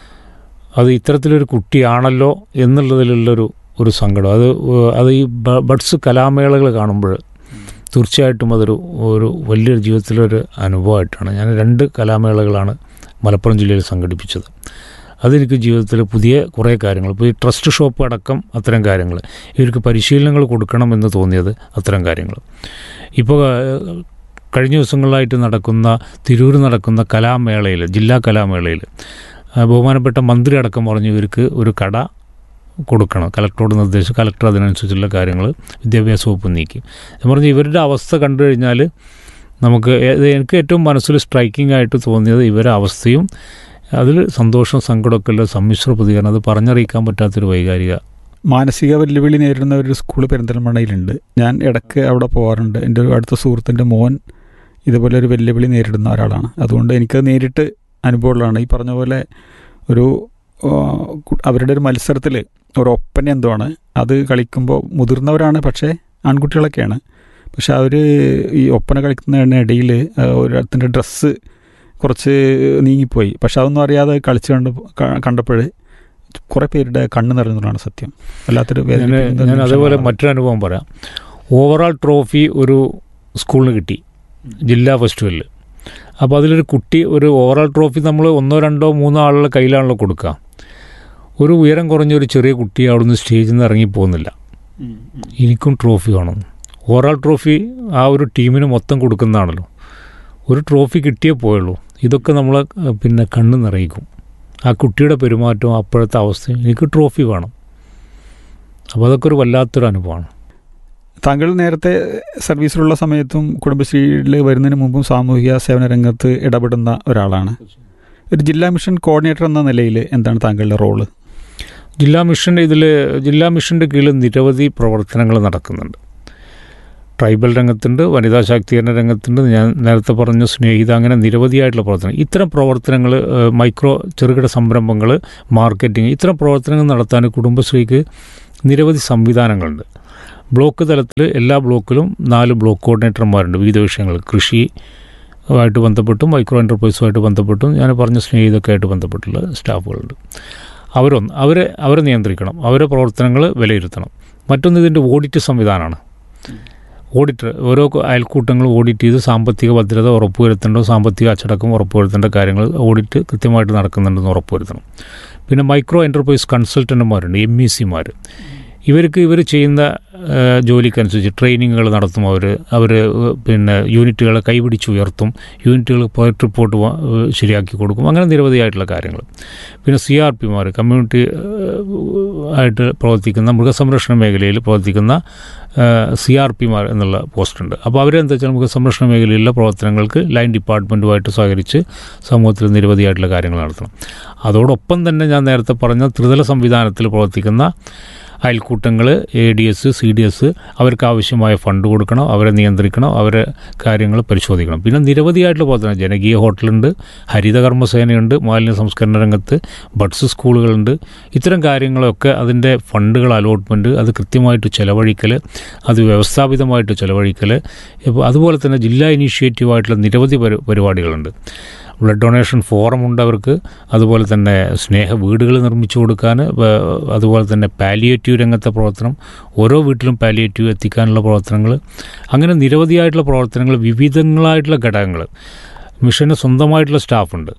അത് ഇത്തരത്തിലൊരു കുട്ടിയാണല്ലോ എന്നുള്ളതിലുള്ളൊരു ഒരു സങ്കടം അത് ഏഹ് അത് ഈ ബ- ബഡ്സ് കലാമേളകൾ കാണുമ്പോൾ തീർച്ചയായിട്ടും അതൊരു ഒരു വലിയൊരു ജീവിതത്തിലൊരു അനുഭവമായിട്ടാണ് ഞാൻ രണ്ട് കലാമേളകളാണ് മലപ്പുറം ജില്ലയിൽ സംഘടിപ്പിച്ചത് അതെനിക്ക് ജീവിതത്തിൽ പുതിയ കുറേ കാര്യങ്ങൾ ഇപ്പോൾ ഈ ട്രസ്റ്റ് ഷോപ്പ് അടക്കം അത്തരം കാര്യങ്ങൾ ഇവർക്ക് പരിശീലനങ്ങൾ കൊടുക്കണമെന്ന് തോന്നിയത് അത്തരം കാര്യങ്ങൾ ഇപ്പോൾ ഏഹ്, കഴിഞ്ഞ ദിവസങ്ങളിലായിട്ട് നടക്കുന്ന തിരൂർ നടക്കുന്ന കലാമേളയിൽ ജില്ലാ കലാമേളയിൽ ആ, ബഹുമാനപ്പെട്ട മന്ത്രി അടക്കം പറഞ്ഞു ഇവർക്ക് ഒരു കട കൊടുക്കണം കലക്ടറോട് നിർദ്ദേശിച്ചു കലക്ടർ അതിനനുസരിച്ചുള്ള കാര്യങ്ങൾ വിദ്യാഭ്യാസ വകുപ്പ് നീക്കി ഞാൻ പറഞ്ഞു ഇവരുടെ അവസ്ഥ കണ്ടു കഴിഞ്ഞാൽ നമുക്ക് ഏ- എനിക്ക് ഏറ്റവും മനസ്സിൽ സ്ട്രൈക്കിംഗ് ആയിട്ട് തോന്നിയത് ഇവരുടെ അവസ്ഥയും അതിൽ സന്തോഷം സങ്കടമൊക്കെ ഉള്ള സമ്മിശ്ര പ്രതികരണം അത് പറഞ്ഞറിയിക്കാൻ പറ്റാത്തൊരു വൈകാരിക മാനസിക വെല്ലുവിളി നേരിടുന്ന ഒരു സ്കൂൾ പെരിന്തൽമണ്ണയിലുണ്ട് ഞാൻ ഇടയ്ക്ക് അവിടെ പോകാറുണ്ട് എൻ്റെ ഒരു അടുത്ത സുഹൃത്തിൻ്റെ മോൻ ഇതുപോലെ ഒരു വെല്ലുവിളി നേരിടുന്ന ഒരാളാണ് അതുകൊണ്ട് എനിക്കത് നേരിട്ട് അനുഭവമുള്ളതാണ് ഈ പറഞ്ഞ പോലെ ഒരു ആ, കു- അവരുടെ ഒരു മത്സരത്തിൽ ഒരു ഒപ്പന എന്തോ ആണ് അത് കളിക്കുമ്പോൾ മുതിർന്നവരാണ് പക്ഷേ ആൺകുട്ടികളൊക്കെയാണ് പക്ഷെ അവർ ഈ ഒപ്പന കളിക്കുന്നതിനിടയിൽ ഒരിടത്തിൻ്റെ ഡ്രസ്സ് കുറച്ച് നീങ്ങിപ്പോയി പക്ഷെ അതൊന്നും അറിയാതെ കളിച്ച് കണ്ട് കണ്ടപ്പോൾ കുറേ പേരുടെ കണ്ണ് നിറഞ്ഞതാണ് സത്യം വല്ലാത്തൊരു ഞാൻ വേദനിപ്പിക്കുന്ന ഞാൻ അതേപോലെ നിമിഷങ്ങളാണ്. മറ്റൊരു അനുഭവം പറയാം ഓവറാൾ ട്രോഫി ഒരു സ്കൂളിന് കിട്ടി ജില്ലാ ഫെസ്റ്റിവലിൽ അപ്പോൾ അതിലൊരു കുട്ടി ഒരു ഓവറാൾ ട്രോഫി നമ്മൾ ഒന്നോ രണ്ടോ മൂന്നോ ആളുടെ കയ്യിലാണല്ലോ കൊടുക്കുക ഒരു ഉയരം കുറഞ്ഞ ഒരു ചെറിയ കുട്ടി അവിടുന്ന് സ്റ്റേജിൽ നിന്ന് ഇറങ്ങി പോകുന്നില്ല എനിക്കും ട്രോഫി വേണം ഓവറാൾ ട്രോഫി ആ ഒരു ടീമിന് മൊത്തം കൊടുക്കുന്നതാണല്ലോ ഒരു ട്രോഫി കിട്ടിയേ പോയുള്ളൂ ഇതൊക്കെ നമ്മളെ ഏഹ്, പിന്നെ കണ്ണ് നിറയിക്കും ആ കുട്ടിയുടെ പെരുമാറ്റവും അപ്പോഴത്തെ അവസ്ഥയും എനിക്ക് ട്രോഫി വേണം അപ്പോൾ അതൊക്കെ ഒരു വല്ലാത്തൊരു അനുഭവമാണ് താങ്കൾ നേരത്തെ സർവീസിലുള്ള സമയത്തും കുടുംബശ്രീയിൽ വരുന്നതിന് മുമ്പും സാമൂഹിക സേവന രംഗത്ത് ഇടപെടുന്ന ഒരാളാണ് ഒരു ജില്ലാ മിഷൻ കോർഡിനേറ്റർ എന്ന നിലയിൽ എന്താണ് താങ്കളുടെ റോള് ജില്ലാ മിഷൻ ഇതിൽ ജില്ലാ മിഷൻ്റെ കീഴിൽ നിരവധി പ്രവർത്തനങ്ങൾ നടക്കുന്നുണ്ട് ട്രൈബൽ രംഗത്തുണ്ട് വനിതാ ശാക്തീകരണ രംഗത്തുണ്ട് ഞാൻ നേരത്തെ പറഞ്ഞ സ്നേഹിത അങ്ങനെ നിരവധിയായിട്ടുള്ള പ്രവർത്തനം ഇത്തരം പ്രവർത്തനങ്ങൾ ഏഹ്, മൈക്രോ ചെറുകിട സംരംഭങ്ങൾ മാർക്കറ്റിംഗ് ഇത്തരം പ്രവർത്തനങ്ങൾ നടത്താൻ കുടുംബശ്രീക്ക് നിരവധി സംവിധാനങ്ങളുണ്ട് ബ്ലോക്ക് തലത്തിൽ എല്ലാ ബ്ലോക്കിലും നാല് ബ്ലോക്ക് കോർഡിനേറ്റർമാരുണ്ട് വിവിധ വിഷയങ്ങൾ കൃഷി ആയിട്ട് ബന്ധപ്പെട്ടും മൈക്രോ എൻ്റർപ്രൈസുമായിട്ട് ബന്ധപ്പെട്ടും ഞാൻ പറഞ്ഞ സ്നേഹിതൊക്കെ ആയിട്ട് ബന്ധപ്പെട്ടുള്ള സ്റ്റാഫുകളുണ്ട് അവരൊന്ന് അവരെ അവരെ നിയന്ത്രിക്കണം അവരെ പ്രവർത്തനങ്ങൾ വിലയിരുത്തണം മറ്റൊന്ന് ഇതിൻ്റെ ഓഡിറ്റ് സംവിധാനമാണ് ഓഡിറ്റർ ഓരോ അയൽക്കൂട്ടങ്ങളും ഓഡിറ്റ് ചെയ്ത് സാമ്പത്തിക ഭദ്രത ഉറപ്പുവരുത്തേണ്ട സാമ്പത്തിക അച്ചടക്കം ഉറപ്പുവരുത്തേണ്ട കാര്യങ്ങൾ ഓഡിറ്റ് കൃത്യമായിട്ട് നടക്കുന്നുണ്ടെന്ന് ഉറപ്പുവരുത്തണം പിന്നെ മൈക്രോ എൻ്റർപ്രൈസ് കൺസൾട്ടൻറ്റുമാരുണ്ട് എം ഇ സിമാർ ഇവർക്ക് ഇവർ ചെയ്യുന്ന ആ, ജോലിക്കനുസരിച്ച് ട്രെയിനിങ്ങുകൾ നടത്തും അവർ അവർ പിന്നെ യൂണിറ്റുകളെ കൈപിടിച്ച് ഉയർത്തും യൂണിറ്റുകൾ പ്രോജക്റ്റ് റിപ്പോർട്ട് വ- ശരിയാക്കി കൊടുക്കും അങ്ങനെ നിരവധിയായിട്ടുള്ള കാര്യങ്ങൾ പിന്നെ സി ആർ പിമാർ കമ്മ്യൂണിറ്റി ആയിട്ട് പ്രവർത്തിക്കുന്ന മൃഗസംരക്ഷണ മേഖലയിൽ പ്രവർത്തിക്കുന്ന സി ആർ പിമാർ എന്നുള്ള പോസ്റ്റുണ്ട് അപ്പോൾ അവരെന്താ വെച്ചാൽ മൃഗസംരക്ഷണ മേഖലയിലുള്ള പ്രവർത്തനങ്ങൾക്ക് ലൈൻ ഡിപ്പാർട്ട്മെൻറ്റുമായിട്ട് സഹകരിച്ച് സമൂഹത്തിൽ നിരവധിയായിട്ടുള്ള കാര്യങ്ങൾ നടത്തണം അതോടൊപ്പം തന്നെ ഞാൻ നേരത്തെ പറഞ്ഞ ത്രിതല സംവിധാനത്തിൽ പ്രവർത്തിക്കുന്ന അയൽക്കൂട്ടങ്ങൾ A D S C D S അവർക്ക് ആവശ്യമായ ഫണ്ട് കൊടുക്കണം അവരെ നിയന്ത്രിക്കണം അവരെ കാര്യങ്ങൾ പരിശോധിക്കണം പിന്നെ നിരവധിയായിട്ടുള്ള പ്രവർത്തനം ജനകീയ ഹോട്ടലുണ്ട് ഹരിതകർമ്മസേനയുണ്ട് മാലിന്യ സംസ്കരണ രംഗത്ത് ബഡ്സ് സ്കൂളുകളുണ്ട് ഇത്തരം കാര്യങ്ങളൊക്കെ അതിൻ്റെ ഫണ്ടുകൾ അലോട്ട്മെൻറ്റ് അത് കൃത്യമായിട്ട് ചിലവഴിക്കൽ അത് വ്യവസ്ഥാപിതമായിട്ട് ചിലവഴിക്കൽ ഇപ്പോൾ അതുപോലെ തന്നെ ജില്ലാ ഇനീഷ്യേറ്റീവായിട്ടുള്ള നിരവധി പരി പരിപാടികളുണ്ട് ബ്ലഡ് ഡൊണേഷൻ ഫോറം ഉണ്ട് അവർക്ക് അതുപോലെ തന്നെ സ്നേഹ വീടുകൾ നിർമ്മിച്ചു കൊടുക്കാൻ വ- അതുപോലെ തന്നെ പാലിയേറ്റീവ് രംഗത്തെ പ്രവർത്തനം ഓരോ വീട്ടിലും പാലിയേറ്റീവ് എത്തിക്കാനുള്ള പ്രവർത്തനങ്ങൾ അങ്ങനെ നിരവധിയായിട്ടുള്ള പ്രവർത്തനങ്ങൾ വിവിധങ്ങളായിട്ടുള്ള ഘടകങ്ങൾ മിഷന് സ്വന്തമായിട്ടുള്ള സ്റ്റാഫുണ്ട്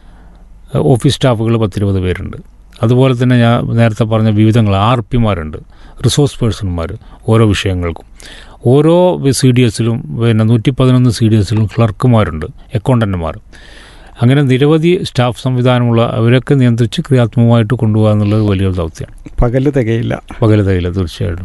ഓഫീസ് സ്റ്റാഫുകൾ പത്തിരുപത് പേരുണ്ട് അതുപോലെ തന്നെ ഞാൻ നേരത്തെ പറഞ്ഞ വിവിധങ്ങൾ ആർ പിമാരുണ്ട് റിസോഴ്സ് പേഴ്സൺമാർ ഓരോ വിഷയങ്ങൾക്കും ഓരോ സി ഡി എസിലും പിന്നെ നൂറ്റി പതിനൊന്ന് സി ഡി എസിലും ക്ലർക്കുമാരുണ്ട് അക്കൗണ്ടന്റുമാർ അങ്ങനെ നിരവധി സ്റ്റാഫ് സംവിധാനമുള്ള അവരൊക്കെ നിയന്ത്രിച്ച് ക്രിയാത്മകമായിട്ട് കൊണ്ടുപോകുക എന്നുള്ളത് വലിയൊരു ദൗത്യമാണ് പകല് തികയില്ല പകലതയില്ല തീർച്ചയായിട്ടും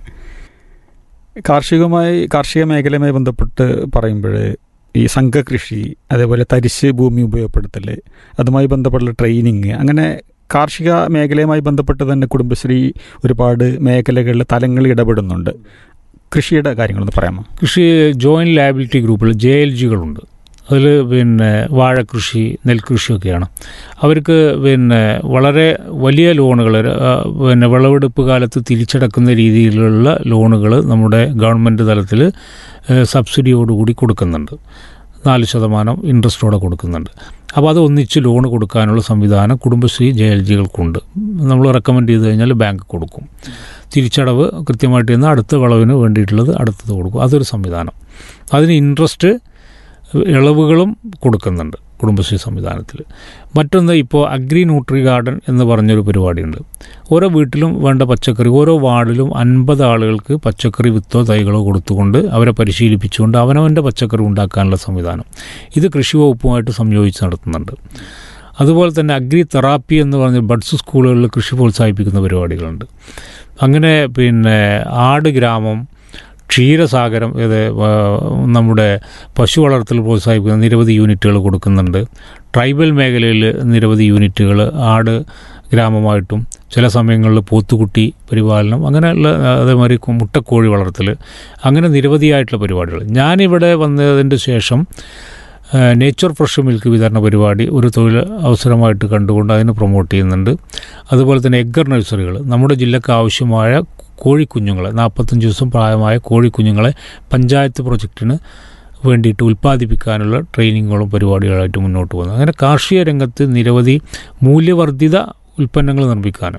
കാർഷികമായി കാർഷിക മേഖലയുമായി ബന്ധപ്പെട്ട് പറയുമ്പോൾ ഈ സംഘകൃഷി അതേപോലെ തരിശ് ഭൂമി ഉപയോഗപ്പെടുത്തൽ അതുമായി ബന്ധപ്പെട്ടുള്ള ട്രെയിനിങ് അങ്ങനെ കാർഷിക മേഖലയുമായി ബന്ധപ്പെട്ട് തന്നെ കുടുംബശ്രീ ഒരുപാട് മേഖലകളിൽ തലങ്ങളിൽ ഇടപെടുന്നുണ്ട് കൃഷിയുടെ കാര്യങ്ങളൊന്ന് പറയാമോ കൃഷി ജോയിൻറ്റ് ലയബിലിറ്റി ഗ്രൂപ്പിൽ ജെ എൽ ജികളുണ്ട് അതിൽ പിന്നെ വാഴക്കൃഷി നെൽകൃഷിയൊക്കെയാണ് അവർക്ക് പിന്നെ വളരെ വലിയ ലോണുകൾ പിന്നെ വിളവെടുപ്പ് കാലത്ത് തിരിച്ചടക്കുന്ന രീതിയിലുള്ള ലോണുകൾ നമ്മുടെ ഗവൺമെൻറ് തലത്തിൽ സബ്സിഡിയോടുകൂടി കൊടുക്കുന്നുണ്ട് നാല് ശതമാനം ഇൻട്രസ്റ്റോടെ കൊടുക്കുന്നുണ്ട് അപ്പോൾ അത് ഒന്നിച്ച് ലോൺ കൊടുക്കാനുള്ള സംവിധാനം കുടുംബശ്രീ ജെ എൽ ജികൾക്കുണ്ട് നമ്മൾ റെക്കമെൻഡ് ചെയ്ത് കഴിഞ്ഞാൽ ബാങ്ക് കൊടുക്കും തിരിച്ചടവ് കൃത്യമായിട്ട് ചെന്ന് അടുത്ത വിളവിന് വേണ്ടിയിട്ടുള്ളത് അടുത്തത് കൊടുക്കും അതൊരു സംവിധാനം അതിന് ഇൻട്രസ്റ്റ് ഇളവുകളും കൊടുക്കുന്നുണ്ട് കുടുംബശ്രീ സംവിധാനത്തിൽ മറ്റൊന്ന് ഇപ്പോൾ അഗ്രി ന്യൂട്രി ഗാർഡൻ എന്ന് പറഞ്ഞൊരു പരിപാടിയുണ്ട് ഓരോ വീട്ടിലും വേണ്ട പച്ചക്കറി ഓരോ വാർഡിലും അൻപത് ആളുകൾക്ക് പച്ചക്കറി വിത്തോ തൈകളോ കൊടുത്തുകൊണ്ട് അവരെ പരിശീലിപ്പിച്ചുകൊണ്ട് അവനവൻ്റെ പച്ചക്കറി ഉണ്ടാക്കാനുള്ള സംവിധാനം ഇത് കൃഷി വകുപ്പുമായിട്ട് സംയോജിച്ച് നടത്തുന്നുണ്ട് അതുപോലെ തന്നെ അഗ്രി തെറാപ്പി എന്ന് പറഞ്ഞ ബഡ്സ് സ്കൂളുകളിൽ കൃഷി പ്രോത്സാഹിപ്പിക്കുന്ന പരിപാടികളുണ്ട് അങ്ങനെ പിന്നെ ആട് ഗ്രാമം ക്ഷീരസാഗരം ഇത് ആ, നമ്മുടെ പശു വളർത്തൽ പ്രോത്സാഹിപ്പിക്കുന്ന നിരവധി യൂണിറ്റുകൾ കൊടുക്കുന്നുണ്ട് ട്രൈബൽ മേഖലയിൽ നിരവധി യൂണിറ്റുകൾ ആട് ഗ്രാമമായിട്ടും ചില സമയങ്ങളിൽ പോത്തുകുട്ടി പരിപാലനം അങ്ങനെയുള്ള ആ, അതേമാതിരി കു- മുട്ടക്കോഴി വളർത്തൽ അങ്ങനെ നിരവധിയായിട്ടുള്ള പരിപാടികൾ ഞാനിവിടെ വന്നതിൻ്റെ ശേഷം ആ, നേച്ചർ ഫ്രഷ് മിൽക്ക് വിതരണ പരിപാടി ഒരു തൊഴിൽ അവസരമായിട്ട് കണ്ടുകൊണ്ട് അതിന് പ്രൊമോട്ട് ചെയ്യുന്നുണ്ട് അതുപോലെ തന്നെ എഗ്ഗർ നഴ്സറികൾ നമ്മുടെ ജില്ലക്ക് ആവശ്യമായ കോഴിക്കുഞ്ഞുങ്ങളെ നാൽപ്പത്തഞ്ച് ദിവസം പ്രായമായ കോഴിക്കുഞ്ഞുങ്ങളെ പഞ്ചായത്ത് പ്രൊജക്റ്റിന് വേണ്ടിയിട്ട് ഉൽപ്പാദിപ്പിക്കാനുള്ള ട്രെയിനിങ്ങുകളും പരിപാടികളായിട്ട് മുന്നോട്ട് പോകുന്നത് അങ്ങനെ കാർഷിക രംഗത്ത് നിരവധി മൂല്യവർദ്ധിത ഉൽപ്പന്നങ്ങൾ നിർമ്മിക്കാനും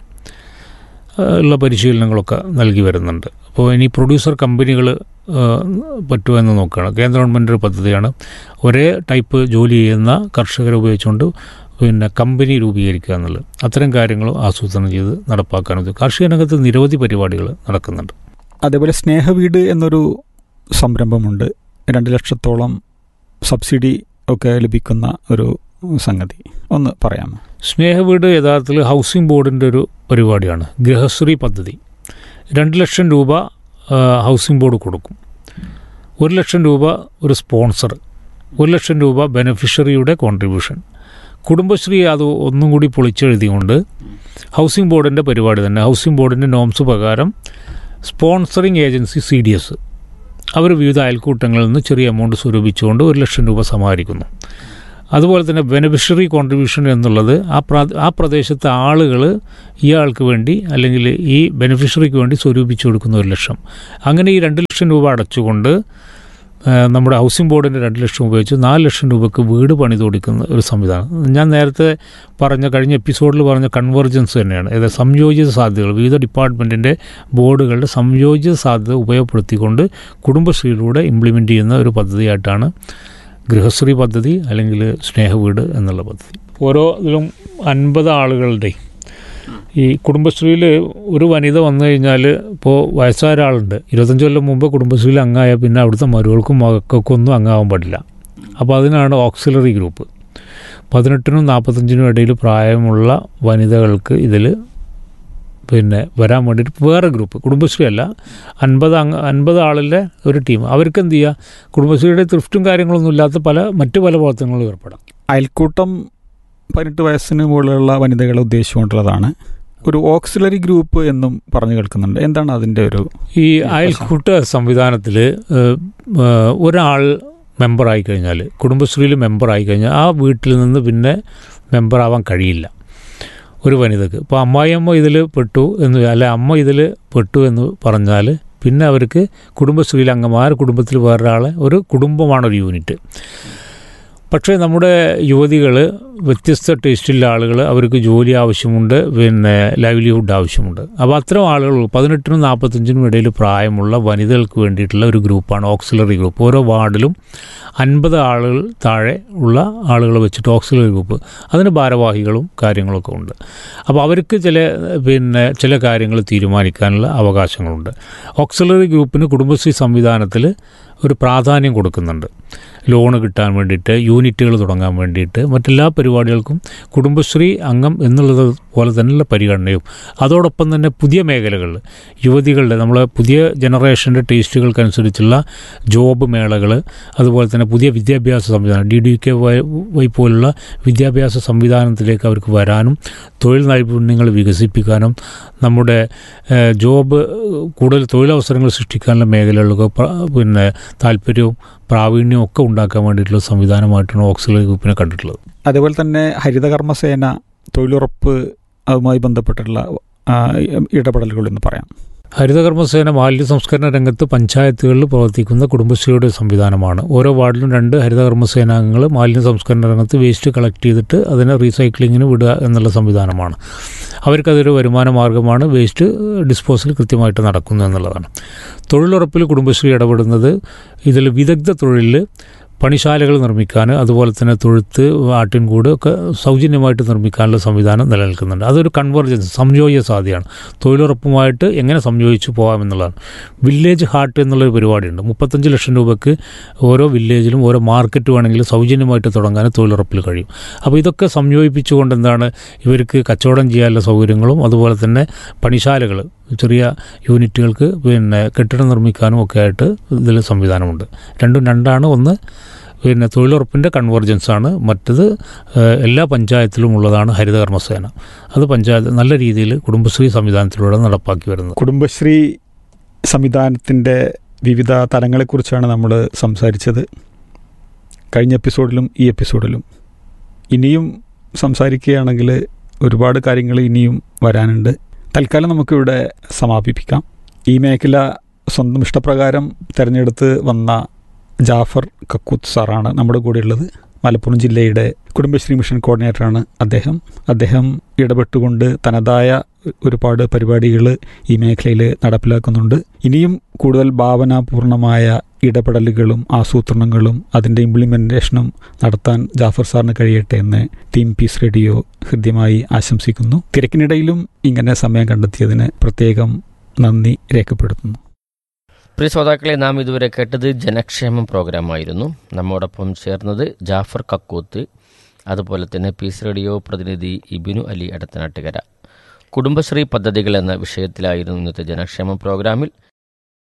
ആ, ഉള്ള പരിശീലനങ്ങളൊക്കെ നൽകി വരുന്നുണ്ട് അപ്പോൾ ഇനി പ്രൊഡ്യൂസർ കമ്പനികൾ പറ്റുമോ എന്ന് നോക്കുകയാണ് കേന്ദ്ര ഗവൺമെൻറ് ഒരു പദ്ധതിയാണ് ഒരേ ടൈപ്പ് ജോലി ചെയ്യുന്ന കർഷകരെ ഉപയോഗിച്ചുകൊണ്ട് പിന്നെ കമ്പനി രൂപീകരിക്കുക എന്നുള്ളത് അത്തരം കാര്യങ്ങൾ ആസൂത്രണം ചെയ്ത് നടപ്പാക്കാൻ ഉദ്ദേശിച്ചു കാർഷിക രംഗത്ത് നിരവധി പരിപാടികൾ നടക്കുന്നുണ്ട് അതേപോലെ സ്നേഹവീട് എന്നൊരു സംരംഭമുണ്ട് രണ്ട് ലക്ഷത്തോളം സബ്സിഡി ഒക്കെ ലഭിക്കുന്ന ഒരു സംഗതി ഒന്ന് പറയാമോ സ്നേഹവീട് യഥാർത്ഥത്തിൽ ഹൗസിംഗ് ബോർഡിൻ്റെ ഒരു പരിപാടിയാണ് ഗൃഹശ്രീ പദ്ധതി രണ്ട് ലക്ഷം രൂപ ആ, ഹൗസിംഗ് ബോർഡ് കൊടുക്കും ഒരു ലക്ഷം രൂപ ഒരു സ്പോൺസർ ഒരു ലക്ഷം രൂപ ബെനഫിഷ്യറിയുടെ കോൺട്രിബ്യൂഷൻ കുടുംബശ്രീ അത് ഒന്നും കൂടി പൊളിച്ചെഴുതിക്കൊണ്ട് ഹൗസിംഗ് ബോർഡിൻ്റെ പരിപാടി തന്നെ ഹൗസിംഗ് ബോർഡിൻ്റെ നോംസ് പ്രകാരം sponsoring agency C D S അവർ വിവിധ അയൽക്കൂട്ടങ്ങളിൽ നിന്ന് ചെറിയ എമൗണ്ട് സ്വരൂപിച്ചുകൊണ്ട് ഒരു ലക്ഷം രൂപ സമാഹരിക്കുന്നു അതുപോലെ തന്നെ ബെനിഫിഷ്യറി കോൺട്രിബ്യൂഷൻ എന്നുള്ളത് ആ പ്രാ ആ പ്രദേശത്തെ ആളുകൾ ഇയാൾക്ക് വേണ്ടി അല്ലെങ്കിൽ ഈ ബെനിഫിഷ്യറിക്ക് വേണ്ടി സ്വരൂപിച്ചു കൊടുക്കുന്ന ഒരു ലക്ഷം അങ്ങനെ ഈ രണ്ട് ലക്ഷം രൂപ അടച്ചുകൊണ്ട് ആ, നമ്മുടെ ഹൗസിംഗ് ബോർഡിൻ്റെ രണ്ട് ലക്ഷം ഉപയോഗിച്ച് നാല് ലക്ഷം രൂപയ്ക്ക് വീട് പണിത് കൊടുക്കുന്ന ഒരു സംവിധാനം ഞാൻ നേരത്തെ പറഞ്ഞ കഴിഞ്ഞ എപ്പിസോഡിൽ പറഞ്ഞ കൺവെർജൻസ് തന്നെയാണ് അതായത് സംയോജിത സാധ്യതകൾ വിവിധ ഡിപ്പാർട്ട്മെൻറ്റിൻ്റെ ബോർഡുകളുടെ സംയോജിത സാധ്യത ഉപയോഗപ്പെടുത്തിക്കൊണ്ട് കുടുംബശ്രീയിലൂടെ ഇംപ്ലിമെൻ്റ് ചെയ്യുന്ന ഒരു പദ്ധതിയായിട്ടാണ് ഗൃഹശ്രീ പദ്ധതി അല്ലെങ്കിൽ സ്നേഹവീട് എന്നുള്ള പദ്ധതി ഓരോ ഇതിലും അൻപത് ആളുകളുടെ ഈ കുടുംബശ്രീയിൽ ഒരു വനിത വന്നു കഴിഞ്ഞാൽ ഇപ്പോൾ വയസ്സായ ഒരാളുണ്ട് ഇരുപത്തഞ്ച് കൊല്ലം മുമ്പ് കുടുംബശ്രീയിൽ അംഗമായ പിന്നെ അവിടുത്തെ മരുകൾക്കും മകൾക്കും ഒന്നും അംഗമാവാൻ പാടില്ല അപ്പോൾ അതിനാണ് ഓക്സിലറി ഗ്രൂപ്പ് പതിനെട്ടിനും നാൽപ്പത്തഞ്ചിനും ഇടയിൽ പ്രായമുള്ള വനിതകൾക്ക് ഇതിൽ പിന്നെ വരാൻ വേണ്ടിയിട്ട് വേറെ ഗ്രൂപ്പ് കുടുംബശ്രീ അല്ല അൻപത് അംഗ അൻപത് ആളിലെ ഒരു ടീം അവർക്ക് എന്ത് ചെയ്യുക കുടുംബശ്രീയുടെ ത്രിഫ്റ്റും കാര്യങ്ങളൊന്നും ഇല്ലാത്ത പല മറ്റു പല പ്രവർത്തനങ്ങളും ഏർപ്പെടാം അയൽക്കൂട്ടം പതിനെട്ട് വയസ്സിന് മുകളിലുള്ള വനിതകളെ ഉദ്ദേശിച്ചുകൊണ്ടുള്ളതാണ് ഒരു ഓക്സിലറി ഗ്രൂപ്പ് എന്നും പറഞ്ഞു കേൾക്കുന്നുണ്ട് എന്താണ് അതിൻ്റെ ഒരു ഈ അയൽക്കൂട്ട സംവിധാനത്തിൽ ഒരാൾ മെമ്പറായി കഴിഞ്ഞാൽ കുടുംബശ്രീയിൽ മെമ്പറായി കഴിഞ്ഞാൽ ആ വീട്ടിൽ നിന്ന് പിന്നെ മെമ്പറാവാൻ കഴിയില്ല ഒരു വനിതക്ക് ഇപ്പോൾ അമ്മായിയമ്മ ഇതിൽ പെട്ടു എന്ന് അല്ലെ അമ്മ ഇതിൽ പെട്ടു എന്ന് പറഞ്ഞാൽ പിന്നെ അവർക്ക് കുടുംബശ്രീയിൽ അംഗമായ കുടുംബത്തിൽ വേറൊരാളെ ഒരു കുടുംബമാണ് ഒരു യൂണിറ്റ് പക്ഷേ നമ്മുടെ യുവതികൾ വ്യത്യസ്ത ടേസ്റ്റുള്ള ആളുകൾ അവർക്ക് ജോലി ആവശ്യമുണ്ട് പിന്നെ ലൈവ്ലിഹുഡ് ആവശ്യമുണ്ട് അപ്പോൾ അത്തരം ആളുകൾ പതിനെട്ടിനും നാൽപ്പത്തഞ്ചിനും ഇടയിൽ പ്രായമുള്ള വനിതകൾക്ക് വേണ്ടിയിട്ടുള്ള ഒരു ഗ്രൂപ്പാണ് ഓക്സിലറി ഗ്രൂപ്പ് ഓരോ വാർഡിലും അൻപത് ആളുകൾ താഴെ ഉള്ള ആളുകൾ വെച്ചിട്ട് ഓക്സിലറി ഗ്രൂപ്പ് അതിന് ഭാരവാഹികളും കാര്യങ്ങളൊക്കെ ഉണ്ട് അപ്പോൾ അവർക്ക് ചില പിന്നെ ചില കാര്യങ്ങൾ തീരുമാനിക്കാനുള്ള അവകാശങ്ങളുണ്ട് ഓക്സിലറി ഗ്രൂപ്പിന് കുടുംബശ്രീ സംവിധാനത്തിൽ ഒരു പ്രാധാന്യം കൊടുക്കുന്നുണ്ട് ലോണ് കിട്ടാൻ വേണ്ടിയിട്ട് യൂണിറ്റുകൾ തുടങ്ങാൻ വേണ്ടിയിട്ട് മറ്റെല്ലാ പരിപാടികൾക്കും കുടുംബശ്രീ അംഗം എന്നുള്ളത് പോലെ തന്നെയുള്ള പരിഗണനയും അതോടൊപ്പം തന്നെ പുതിയ മേഖലകളിൽ യുവതികളുടെ നമ്മളെ പുതിയ ജനറേഷൻ്റെ ടേസ്റ്റുകൾക്കനുസരിച്ചുള്ള ജോബ് മേളകൾ അതുപോലെ തന്നെ പുതിയ വിദ്യാഭ്യാസ സംവിധാനം D D K Y Y പോലുള്ള വിദ്യാഭ്യാസ സംവിധാനത്തിലേക്ക് അവർക്ക് വരാനും തൊഴിൽ നൈപുണ്യങ്ങൾ വികസിപ്പിക്കാനും നമ്മുടെ ഏഹ്, ജോബ് കൂടുതൽ തൊഴിലവസരങ്ങൾ സൃഷ്ടിക്കാനുള്ള മേഖലകളിലൊക്കെ പ്ര- പിന്നെ താല്പര്യവും പ്രാവീണ്യവും ഒക്കെ ഉണ്ടാക്കാൻ വേണ്ടിയിട്ടുള്ള സംവിധാനമായിട്ടാണ് ഓക്സിലറി ഗ്രൂപ്പിനെ കണ്ടിട്ടുള്ളത് അതേപോലെ തന്നെ ഹരിതകർമ്മസേന തൊഴിലുറപ്പ് അതുമായി ബന്ധപ്പെട്ടുള്ള ആ, ഇടപെടലുകൾ എന്ന് പറയാം ഹരിതകർമ്മസേന മാലിന്യ സംസ്കരണ രംഗത്ത് പഞ്ചായത്തുകളിൽ പ്രവർത്തിക്കുന്ന കുടുംബശ്രീയുടെ സംവിധാനമാണ് ഓരോ വാർഡിലും രണ്ട് ഹരിതകർമ്മസേനാംഗങ്ങൾ മാലിന്യ സംസ്കരണ രംഗത്ത് വേസ്റ്റ് കളക്ട് ചെയ്തിട്ട് അതിനെ റീസൈക്ലിങ്ങിന് വിടുക എന്നുള്ള സംവിധാനമാണ് അവർക്കതൊരു വരുമാന മാർഗമാണ് വേസ്റ്റ് ഡിസ്പോസൽ കൃത്യമായിട്ട് നടക്കുന്നു എന്നുള്ളതാണ് തൊഴിലുറപ്പിൽ കുടുംബശ്രീ ഇടപെടുന്നത് ഇതിൽ വിദഗ്ധ തൊഴിലിൽ പണിശാലകൾ നിർമ്മിക്കാൻ അതുപോലെ തന്നെ തൊഴുത്ത് ആട്ടിൻകൂട് ഒക്കെ സൗജന്യമായിട്ട് നിർമ്മിക്കാനുള്ള സംവിധാനം നിലനിൽക്കുന്നുണ്ട് അതൊരു കൺവെർജൻസ് സംയോജ്യ സാധ്യതയാണ് തൊഴിലുറപ്പുമായിട്ട് എങ്ങനെ സംയോജിച്ച് പോകാം എന്നുള്ളതാണ് വില്ലേജ് ഹാർട്ട് എന്നുള്ളൊരു പരിപാടിയുണ്ട് മുപ്പത്തഞ്ച് ലക്ഷം രൂപയ്ക്ക് ഓരോ വില്ലേജിലും ഓരോ മാർക്കറ്റ് വേണമെങ്കിൽ സൗജന്യമായിട്ട് തുടങ്ങാൻ തൊഴിലുറപ്പിൽ കഴിയും അപ്പോൾ ഇതൊക്കെ സംയോജിപ്പിച്ചുകൊണ്ട് എന്താണ് ഇവർക്ക് കച്ചവടം ചെയ്യാനുള്ള സൗകര്യങ്ങളും അതുപോലെ തന്നെ പണിശാലകൾ ചെറിയ യൂണിറ്റുകൾക്ക് പിന്നെ കെട്ടിടം നിർമ്മിക്കാനും ഒക്കെ ആയിട്ട് ഇതിൽ സംവിധാനമുണ്ട് രണ്ടും രണ്ടാണ് ഒന്ന് പിന്നെ തൊഴിലുറപ്പിൻ്റെ കൺവെർജൻസ് ആണ് മറ്റത് ഏഹ്, എല്ലാ പഞ്ചായത്തിലും ഉള്ളതാണ് ഹരിതകർമ്മസേന അത് പഞ്ചായത്ത് നല്ല രീതിയിൽ കുടുംബശ്രീ സംവിധാനത്തിലൂടെ നടപ്പാക്കി വരുന്നത് കുടുംബശ്രീ സംവിധാനത്തിൻ്റെ വിവിധ തലങ്ങളെക്കുറിച്ചാണ് നമ്മൾ സംസാരിച്ചത് കഴിഞ്ഞ എപ്പിസോഡിലും ഈ എപ്പിസോഡിലും ഇനിയും സംസാരിക്കുകയാണെങ്കിൽ ഒരുപാട് കാര്യങ്ങൾ ഇനിയും വരാനുണ്ട് തൽക്കാലം നമുക്കിവിടെ സമാപിപ്പിക്കാം ഈ മേഖല സ്വന്തം ഇഷ്ടപ്രകാരം തിരഞ്ഞെടുത്ത് വന്ന ജാഫർ കക്കൂത്ത് സാറാണ് നമ്മുടെ കൂടെയുള്ളത് മലപ്പുറം ജില്ലയുടെ കുടുംബശ്രീ മിഷൻ കോർഡിനേറ്ററാണ് അദ്ദേഹം അദ്ദേഹം ഇടപെട്ടുകൊണ്ട് തനതായ ഒരുപാട് പരിപാടികൾ ഈ മേഖലയിൽ നടപ്പിലാക്കുന്നുണ്ട് ഇനിയും കൂടുതൽ ഭാവനാപൂർണമായ ഇടപെടലുകളും ആസൂത്രണങ്ങളും അതിൻ്റെ ഇംപ്ലിമെൻറ്റേഷനും നടത്താൻ ജാഫർ സാറിന് കഴിയട്ടെ എന്ന് ടീം പീസ് റേഡിയോ ഹൃദ്യമായി ആശംസിക്കുന്നു തിരക്കിനിടയിലും ഇങ്ങനെ സമയം കണ്ടെത്തിയതിന് പ്രത്യേകം നന്ദി രേഖപ്പെടുത്തുന്നു പ്രിയ ശ്രോതാക്കളെ നാം ഇതുവരെ കേട്ടത് ജനക്ഷേമം പ്രോഗ്രാമായിരുന്നു നമ്മോടൊപ്പം ചേർന്നത് ജാഫർ കക്കൂത്ത് അതുപോലെ തന്നെ പീസ് റേഡിയോ പ്രതിനിധി ഇബിനു അലി എടത്തനാട്ടുകര കുടുംബശ്രീ പദ്ധതികൾ എന്ന വിഷയത്തിലായിരുന്നു ഇന്നത്തെ ജനക്ഷേമ പ്രോഗ്രാമിൽ